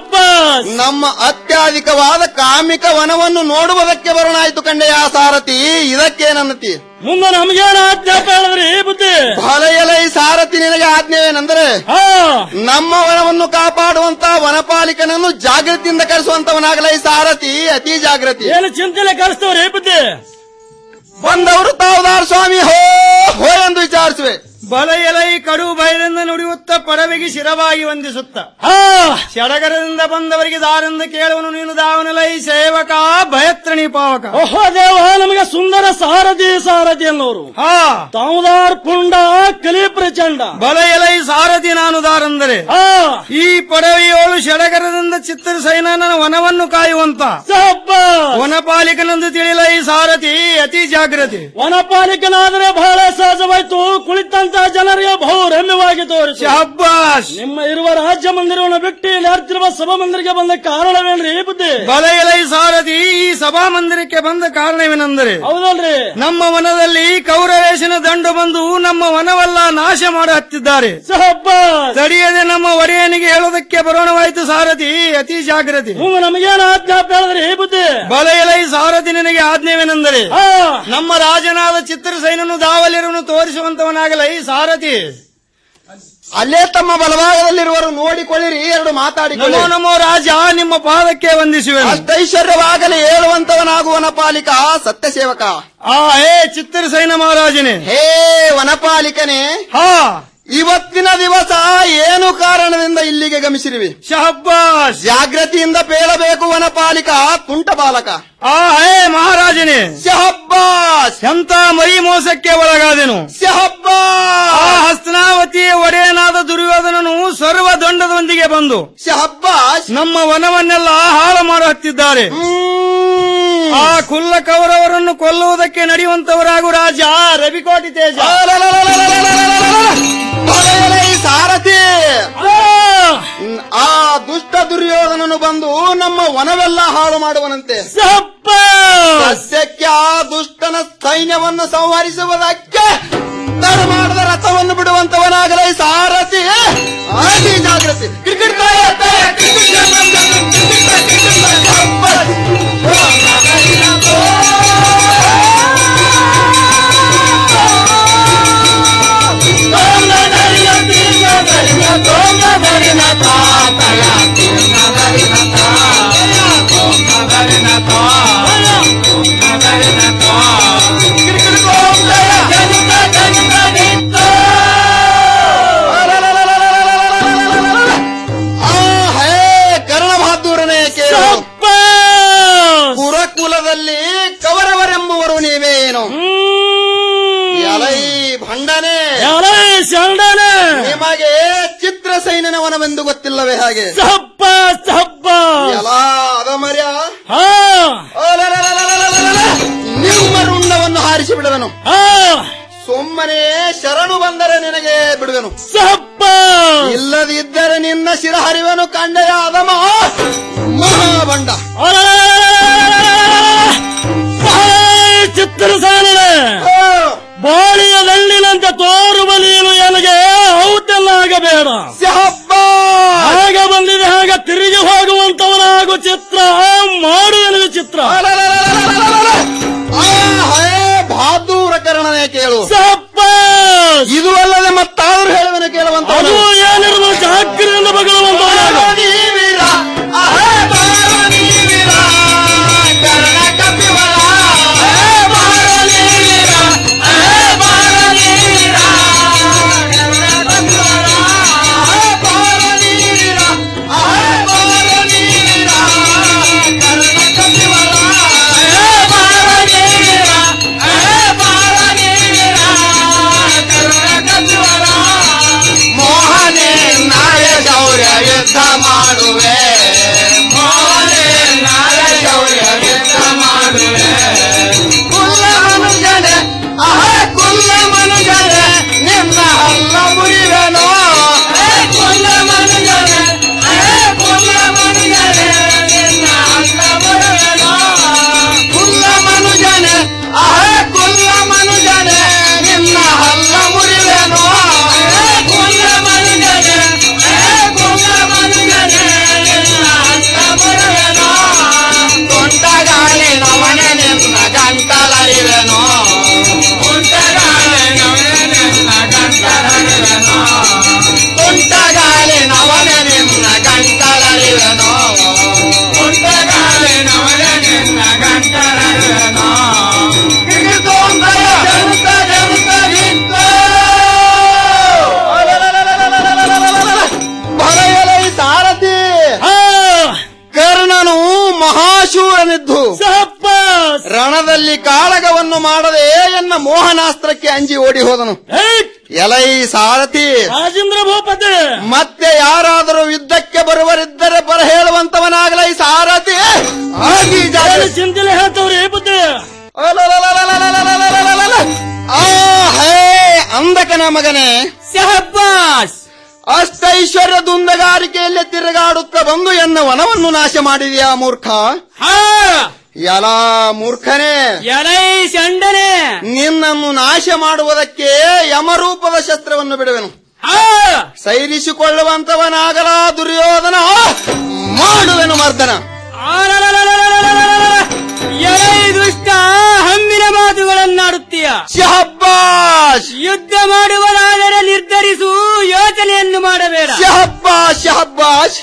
ನಮ್ಮ ಅತ್ಯಾಧಿಕವಾದ ಕಾಮಿಕ ವನವನ್ನು ನೋಡುವುದಕ್ಕೆ ಬರೋಣಾಯ್ತು ಕಂಡೆ ಆ ಸಾರಥಿ ಇದಕ್ಕೇನನ್ನತಿ ಮುಂದೆ ನಮಗೇನ ಆಜ್ಞಾಪ ಹೇಳಿದ್ರಿ ಬುದ್ಧಿ ಹೊಲೆಯಲೈ ಸಾರಥಿ ನಿನಗೆ ಆಜ್ಞೆವೇನೆಂದರೆ ನಮ್ಮ ವನವನ್ನು ಕಾಪಾಡುವಂತ ವನಪಾಲಿಕನನ್ನು ಜಾಗೃತಿಯಿಂದ ಕರೆಸುವಂತವನಾಗಲೈ ಸಾರಥಿ ಅತಿ ಜಾಗೃತಿ ಏನು ಚಿಂತನೆ ಕಳಿಸ್ತವ್ರಿ ಬುದ್ಧಿ ಬಂದವರು ತಾವುದಾರ ಸ್ವಾಮಿ ಹೋ ಹೋ ಎಂದು ವಿಚಾರಿಸುವೆ ಬಲ ಎಲೈ ಕಡು ಭಯದಿಂದ ನುಡಿಯುತ್ತ ಪಡವೆಗೆ ಶಿರವಾಗಿ ವಂದಿಸುತ್ತ ಸಡಗರದಿಂದ ಬಂದವರಿಗೆ ದಾರೆಂದು ಕೇಳುವನು ನೀನು ದಾವನಲೈ ಸೇವಕ ಭಯತ್ರಣಿ ಪಾವಕ ಓಹೋ ದೇವ ನಮಗೆ ಸುಂದರ ಸಾರಥಿ ಸಾರಥಿ ಅನ್ನೋರು ತಾವುದಾರ್ ಪುಂಡ ಕಲಿ ಪ್ರಚಂಡ ಬಲ ಎಲೈ ಸಾರಥಿ ನಾನು ದಾರಂದರೆ ಈ ಪಡವೆಯೋಳು ಸಡಗರದಿಂದ ಚಿತ್ರ ಸೈನನ ವನವನ್ನು ಕಾಯುವಂತ ವನಪಾಲಿಕನೆಂದು ತಿಳಿಲ ಈ ಸಾರಥಿ ಅತಿ ಜಾಗೃತಿ ವನಪಾಲಿಕನಾದರೆ ಬಹಳ ಸಹಜವಾಯ್ತು ಕುಳಿತಂತ ಜನರಿಗೆ ಬಹು ರಮ್ಯವಾಗಿ ತೋರಿಸಿ ಶಬ್ಬಾಸ್ ನಿಮ್ಮ ಇರುವ ರಾಜ್ಯ ಮಂದಿರವನ್ನು ಬಿಟ್ಟು ನೆರೆದಿರುವ ಸಭಾ ಮಂದಿರಕ್ಕೆ ಬಂದ ಕಾರಣವೇನ್ರಿ ಬುದ್ಧಿ ಬಲ ಎಲೈ ಸಾರಥಿ ಈ ಸಭಾ ಮಂದಿರಕ್ಕೆ ಬಂದ ಕಾರಣವೇನೆಂದರೆ ಹೌದಲ್ರಿ ನಮ್ಮ ವನದಲ್ಲಿ ಕೌರವೇಶನ ದಂಡು ಬಂದು ನಮ್ಮ ವನವೆಲ್ಲ ನಾಶ ಮಾಡ ಹತ್ತಿದ್ದಾರೆ ತಡೆಯದೆ ನಮ್ಮ ಒಡೆಯನಿಗೆ ಹೇಳೋದಕ್ಕೆ ಬರೋಣವಾಯ್ತು ಸಾರಥಿ ಅತಿ ಜಾಗೃತಿ ನಮಗೇನು ಆಜ್ಞಾಪ ಹೇಳಿದ್ರಿ ಬುದ್ಧಿ ಬಲ ಎಲೈ ಸಾರಥಿ ನಿನಗೆ ಆಜ್ಞೆವೇನೆಂದರೆ ನಮ್ಮ ರಾಜನಾದ ಚಿತ್ರಸೈನನು ದಾವಲಿರುವನು ತೋರಿಸುವಂತವನಾಗಲೈ ಸಾರಥಿ ಅಲ್ಲೇ ತಮ್ಮ ಬಲಭಾಗದಲ್ಲಿರುವರು ನೋಡಿಕೊಳ್ಳಿರಿ ಎರಡು ಮಾತಾಡಿಕೊಳ್ಳಿ ನಮೋ ನಮೋ ರಾಜ ನಿಮ್ಮ ಪಾದಕ್ಕೆ ವಂದಿಸುವೆ ಅಷ್ಟೈಶ್ವರ್ಯವಾಗಲಿ ಹೇಳುವಂತವನಾಗುವನ ಪಾಲಿಕ ಸತ್ಯ ಸೇವಕ ಆ ಹೇ ಚಿತ್ರಸೈನ ಮಹಾರಾಜನೇ ಹೇ ವನಪಾಲಿಕನೇ ಹಾ ಇವತ್ತಿನ ದಿವಸ ಏನು ಕಾರಣದಿಂದ ಇಲ್ಲಿಗೆ ಗಮಿಸಿರುವಿ ಶಹಬ್ಬಾಸ್ ಜಾಗೃತಿಯಿಂದ ಪೇಳಬೇಕು ವನಪಾಲಿಕ ತುಂಟ ಬಾಲಕ ಆ ಹೇ ಮಹಾರಾಜನೇ ಶಹಬ್ಬಾಸ್ ಎಂತ ಮರಿ ಮೋಸಕ್ಕೆ ಒಳಗಾದೆನು ಶಹಬ್ಬಾಸ್ ಆ ಹಸ್ತನಾವತಿಯ ಒಡೆಯನಾದ ದುರ್ಯೋಧನನು ಸರ್ವ ದಂಡದೊಂದಿಗೆ ಬಂದು ಶಹಬ್ಬಾಸ್ ನಮ್ಮ ವನವನ್ನೆಲ್ಲ ಹಾಳು ಮಾಡು ಹತ್ತಿದ್ದಾರೆ ಆ ಕುಲ್ಲ ಕೌರವರನ್ನು ಕೊಲ್ಲುವುದಕ್ಕೆ ನಡೆಯುವಂತವರಾಗು ರಾಜ ರವಿಕೋಟಿ ತೇಜ ಈ ಸಾರಥಿ ಆ ದುಷ್ಟ ದುರ್ಯೋಧನನು ಬಂದು ನಮ್ಮ ವನವೆಲ್ಲ ಹಾಳು ಮಾಡುವನಂತೆ ಸಸ್ಯಕ್ಕೆ ಆ ದುಷ್ಟನ ಸೈನ್ಯವನ್ನು ಸಂಹರಿಸುವುದಕ್ಕೆ ತಡ ಮಾಡದ ರಥವನ್ನು ಬಿಡುವಂತವನಾಗಲೇ ಸಾರಥಿ ಅತಿ ಜಾಗೃತಿ ಕ್ರಿಕೆಟ್ ತಾಯ ತಾಯ ಕ್ರಿಕೆಟ್ ಜನ ಜನ ಕ್ರಿಕೆಟ್ ತಾಯ ಕ್ರಿಕೆಟ್ ತಾಯ ಅಬ್ಬಸ್. ಎಲೈ ಶರಣನೆ ನಿಮಗೆ ಚಿತ್ರಸೈನನ ವನವೆಂದು ಗೊತ್ತಿಲ್ಲವೇ ಹಾಗೆ ಸಬ್ಬ ಸಬ್ಬ ಎಲ್ಲ ಅದ ಮರ್ಯ ಹಾ ನಿಮ್ಮ ರುಂಡವನ್ನು ಹಾರಿಸಿ ಬಿಡುವೆನು ಹಾ ಸುಮ್ಮನೆ ಶರಣು ಬಂದರೆ ನಿನಗೆ ಬಿಡುವೆನು ಸಬ್ಬ ಇಲ್ಲದಿದ್ದರೆ ನಿನ್ನ ಶಿರ ಹರಿವೆನು ಕಂಡೆಯ ಅದಮ ಮಹಾಬಂಡ ಚಿತ್ರಸೇನೆ ಬಾಳಿಯ ದಂಡಿನಂತೆ ತೋರುವ ನೀನು ನನಗೆ ಔತೆಲ್ಲ ಆಗಬೇಡ ಹಾಗೆ ಬಂದಿದೆ ಹಾಗೆ ತಿರುಗಿ ಹೋಗುವಂತವನಾಗು ಚಿತ್ರ ಮಾಡುವೆನು ಚಿತ್ರ ಬಹಾದೂರ ಕರ್ಣನೆ ಕೇಳು ಸಪ್ಪ ಇದು ಅಲ್ಲದೆ ಮತ್ತಾದ್ರೂ ಹೇಳುವೆನು ಕೇಳುವಂತ ಅದು ಏನಿರುವ ಜಾಗ್ರಿಯಿಂದ ಬಗಳುವಂತವನಾಗು ಮೋಹನೆ ನಾಳೆ ಶೌರ್ಯ ಯುದ್ಧ ಮಾಡುವೆ ಮೋಹನೆ ನಾಳೆ ಶೌರ್ಯ ಯುದ್ಧ ಮಾಡುವೆ ಕುಲ್ಲ ಮನುಜನೆ ಅಹ ಕುಲ್ಲ ಮನುಜನೆ ನಿನ್ನ ಹಲ್ಲ ಮುರಿವೆನೋ ಕುಲ್ಲ ಮನುಜನೆ ಕುಲ್ಲ ಮನುಜನೆ ನಿನ್ನ ಹಲ್ಲ ಮುರಿವೆನೋ ಕುಲ್ಲ ಮನುಜನೆ ಅಹ ಕುಲ್ಲ ಮನುಜನೆ ನಿನ್ನ ಹಲ್ಲ ಮುರಿವೆನೋ ಕುಲ್ಲ ಮನುಜನೆ ಕುಲ್ಲ ಮನುಜನೆ ನಿನ್ನ ಹಲ್ಲ ಮುರಿವೆನೋ ತೊಂಟಗಾಳಿ ನವನೆ ನಿನ್ನ ಗಂಟಲರಿವೆನೋ ತೊಂಟಗಾಳಿ ನವನೆ ನಿನ್ನ ಗಂಟಲರಿವೆನೋ ತೊಂಟಗಾಳಿ ನವನೆ ನಿನ್ನ ಗಂಟಲರಿವೆನೋ ತೊಂಟಗಾಳಿ ನವನೆ ನಿನ್ನ ಗಂಟಲರಿವೆನೋ ಜನುತ ಜನುತ ನಿಂತು ಬರೆಯಲೈ ಸಾರಥಿ ಕರ್ಣನು ಮಹಾಶೂರನಿದ್ದು ರಣದಲ್ಲಿ ಕಾಳಗವನ್ನು ಮಾಡದೆ ಎನ್ನ ಮೋಹನಾಸ್ತ್ರಕ್ಕೆ ಅಂಜಿ ಓಡಿ ಹೋದನು ಎಲೈ ಸಾರಥಿ ರಾಜೇಂದ್ರ ಭೂಪತಿ ಮತ್ತೆ ಯಾರಾದರೂ ಯುದ್ಧಕ್ಕೆ ಬರುವರಿದ್ದರೆ ಬರ ಹೇಳುವಂತವನಾಗಲೈ ಸಾರಥಿ ಆಗಿ ಜಾಗ- ಚಿಂತನೆ ಹೇಳ್ತವ್ರಿ ಬುದ್ಧಿ ಆ ಹೇ ಅಂದಕನ ಮಗನೇ ಸಹಬಾಸ್ ಅಷ್ಟೈಶ್ವರ್ಯ ದುಂದಗಾರಿಕೆಯಲ್ಲಿ ತಿರುಗಾಡುತ್ತಾ ಬಂದು ಎನ್ನ ವನವನ್ನು ನಾಶ ಮಾಡಿದೆಯಾ ಮೂರ್ಖ ಎಲ ಮೂರ್ಖನೇ ಎಲೈ ಚಂಡನೆ ನಿನ್ನನ್ನು ನಾಶ ಮಾಡುವುದಕ್ಕೆ ಯಮರೂಪದ ಶಸ್ತ್ರವನ್ನು ಬಿಡುವೆನು ಸೈರಿಸಿಕೊಳ್ಳುವಂತವನಾಗಲ ದುರ್ಯೋಧನ ಮಾಡುವೆನು ಮರ್ದನ ಎಲೈ ದುಷ್ಟ ಹಮ್ಮಿನ ಮಾತುಗಳನ್ನಾಡುತ್ತೀಯ ಶಹಬ್ಬಾಶ್ ಯುದ್ಧ ಮಾಡುವುದಾದರೆ ನಿರ್ಧರಿಸು ಯೋಚನೆಯನ್ನು ಮಾಡಬೇಡ ಶಹಬ್ಬಾಶ್ ಶಹಬ್ಬಾಶ್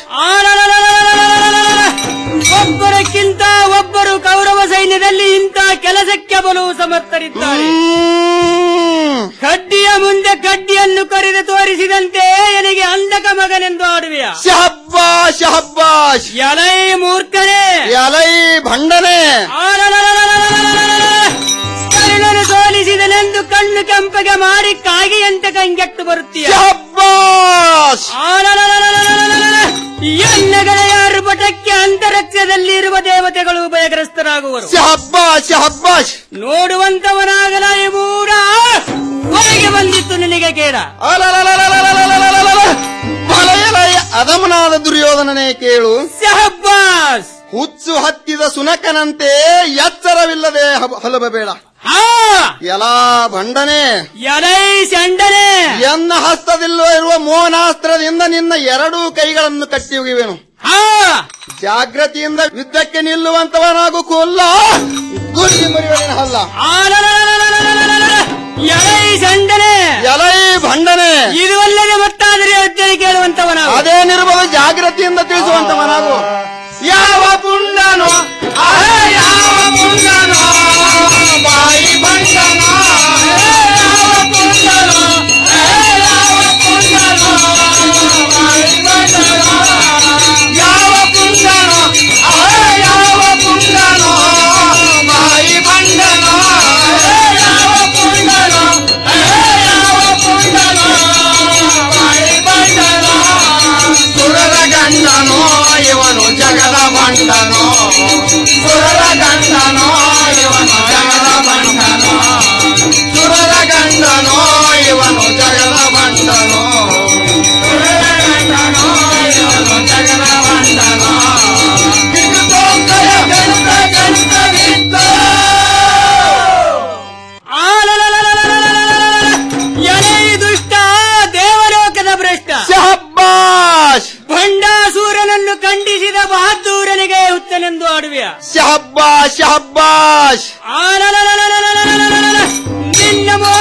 ಒಬ್ಬರಕ್ಕಿಂತ ಒಬ್ಬರು ಕೌರವ ಸೈನ್ಯದಲ್ಲಿ ಇಂಥ ಕೆಲಸಕ್ಕೆ ಬಲು ಸಮರ್ಥರಿದ್ದಾರೆ ಕಡ್ಡಿಯ ಮುಂದೆ ಕಡ್ಡಿಯನ್ನು ಕರೆದು ತೋರಿಸಿದಂತೆ ನನಗೆ ಅಂಧಕ ಮಗನೆಂದು ಆಡುವೆಯ ಶಹಬ್ಬಾಶ್ ಶಹಬ್ಬಾಶ್ ಎಲೈ ಮೂರ್ಖನೇ ಎಲೈ ಭಂಡನೆ ಕರ್ಣನು ಸೋಲಿಸಿದನೆಂದು ಕಣ್ಣು ಕೆಂಪಗೆ ಮಾಡಿ ಕಾಗಿಯಂತೆ ಕಂಗೆಟ್ಟು ಬರುತ್ತೀಯ ಶಹಬ್ಬಾಶ್ ಎಣ್ಣೆಗಳ ಯಾರು ಪಟಕ್ಕೆ ಅಂತರಿಕ್ಷದಲ್ಲಿ ಇರುವ ದೇವತೆಗಳು ಭಯಗ್ರಸ್ತರಾಗುವರು ಶಹಬ್ಬಾಶ್ ಶಹಬ್ಬಾಶ್ ನೋಡುವಂತವನಾಗಲ ಈ ಮೂಡ ಹೊರಗೆ ಬಂದಿತ್ತು ನಿನಗೆ ಕೇಡ ಬಲಯಲೈ ಅದಮನಾದ ದುರ್ಯೋಧನನೇ ಕೇಳು ಶಹಬ್ಬಾಸ್ ಹುಚ್ಚು ಹತ್ತಿದ ಸುನಕನಂತೆ ಎಚ್ಚರವಿಲ್ಲದೆ ಹಬ- ಹಲಬಬೇಡ ಎಲಾ ಭಂಡನೆ ಎಲೈ ಚಂಡನೆ ಎನ್ನ ಹಸ್ತದಿಲ್ಲೋ ಇರುವ ಮೋಹನಾಸ್ತ್ರದಿಂದ ನಿನ್ನ ಎರಡೂ ಕೈಗಳನ್ನು ಕಟ್ಟಿ ಒಗಿವೆನು ಜಾಗ್ರತೆಯಿಂದ ಯುದ್ಧಕ್ಕೆ ನಿಲ್ಲುವಂತವನಾಗು ಕೊಲ್ಲ ಗುರುತಿ ಮರಿಯುವನ ಹಲ್ಲ ಎಲೈ ಚಂಡನೆ ಎಲೈ ಭಂಡನೆ ಇದು ಅಲ್ಲದೆ ಮತ್ತಾದರೆ ಯೋಚನೆ ಕೇಳುವಂತವನ ಅದೇನಿರ್ಬೋದು ಜಾಗ್ರತೆಯಿಂದ ತಿಳಿಸುವಂತವನಾಗು ಯಾವ ಪುಂಡನೋ ಅಹ ಯಾವ ಪುಂಡನೋ ಬಾಯಿ ಭಂಡನೋ ಯಾವ ಪುಂಡನೋ ಅಹ ಯಾವ ಪುಂಡನೋ ಬಾಯಿ ಭಂಡನೋ ಯಾವ ಪುಂಡನೋ ಅಹ ಯಾವ ಪುಂಡನೋ ಬಾಯಿ ಭಂಡನೋ ಯಾವ ಪುಂಡನೋ ಅಹ ಯಾವ ಪುಂಡನೋ ಗೆದ್ದನೆಂದು ಆಡುವೆಯ ಶಹಬ್ಬಾಶ್ ಶಹಬ್ಬಾಶ್ ನಿನ್ನ ಮೋ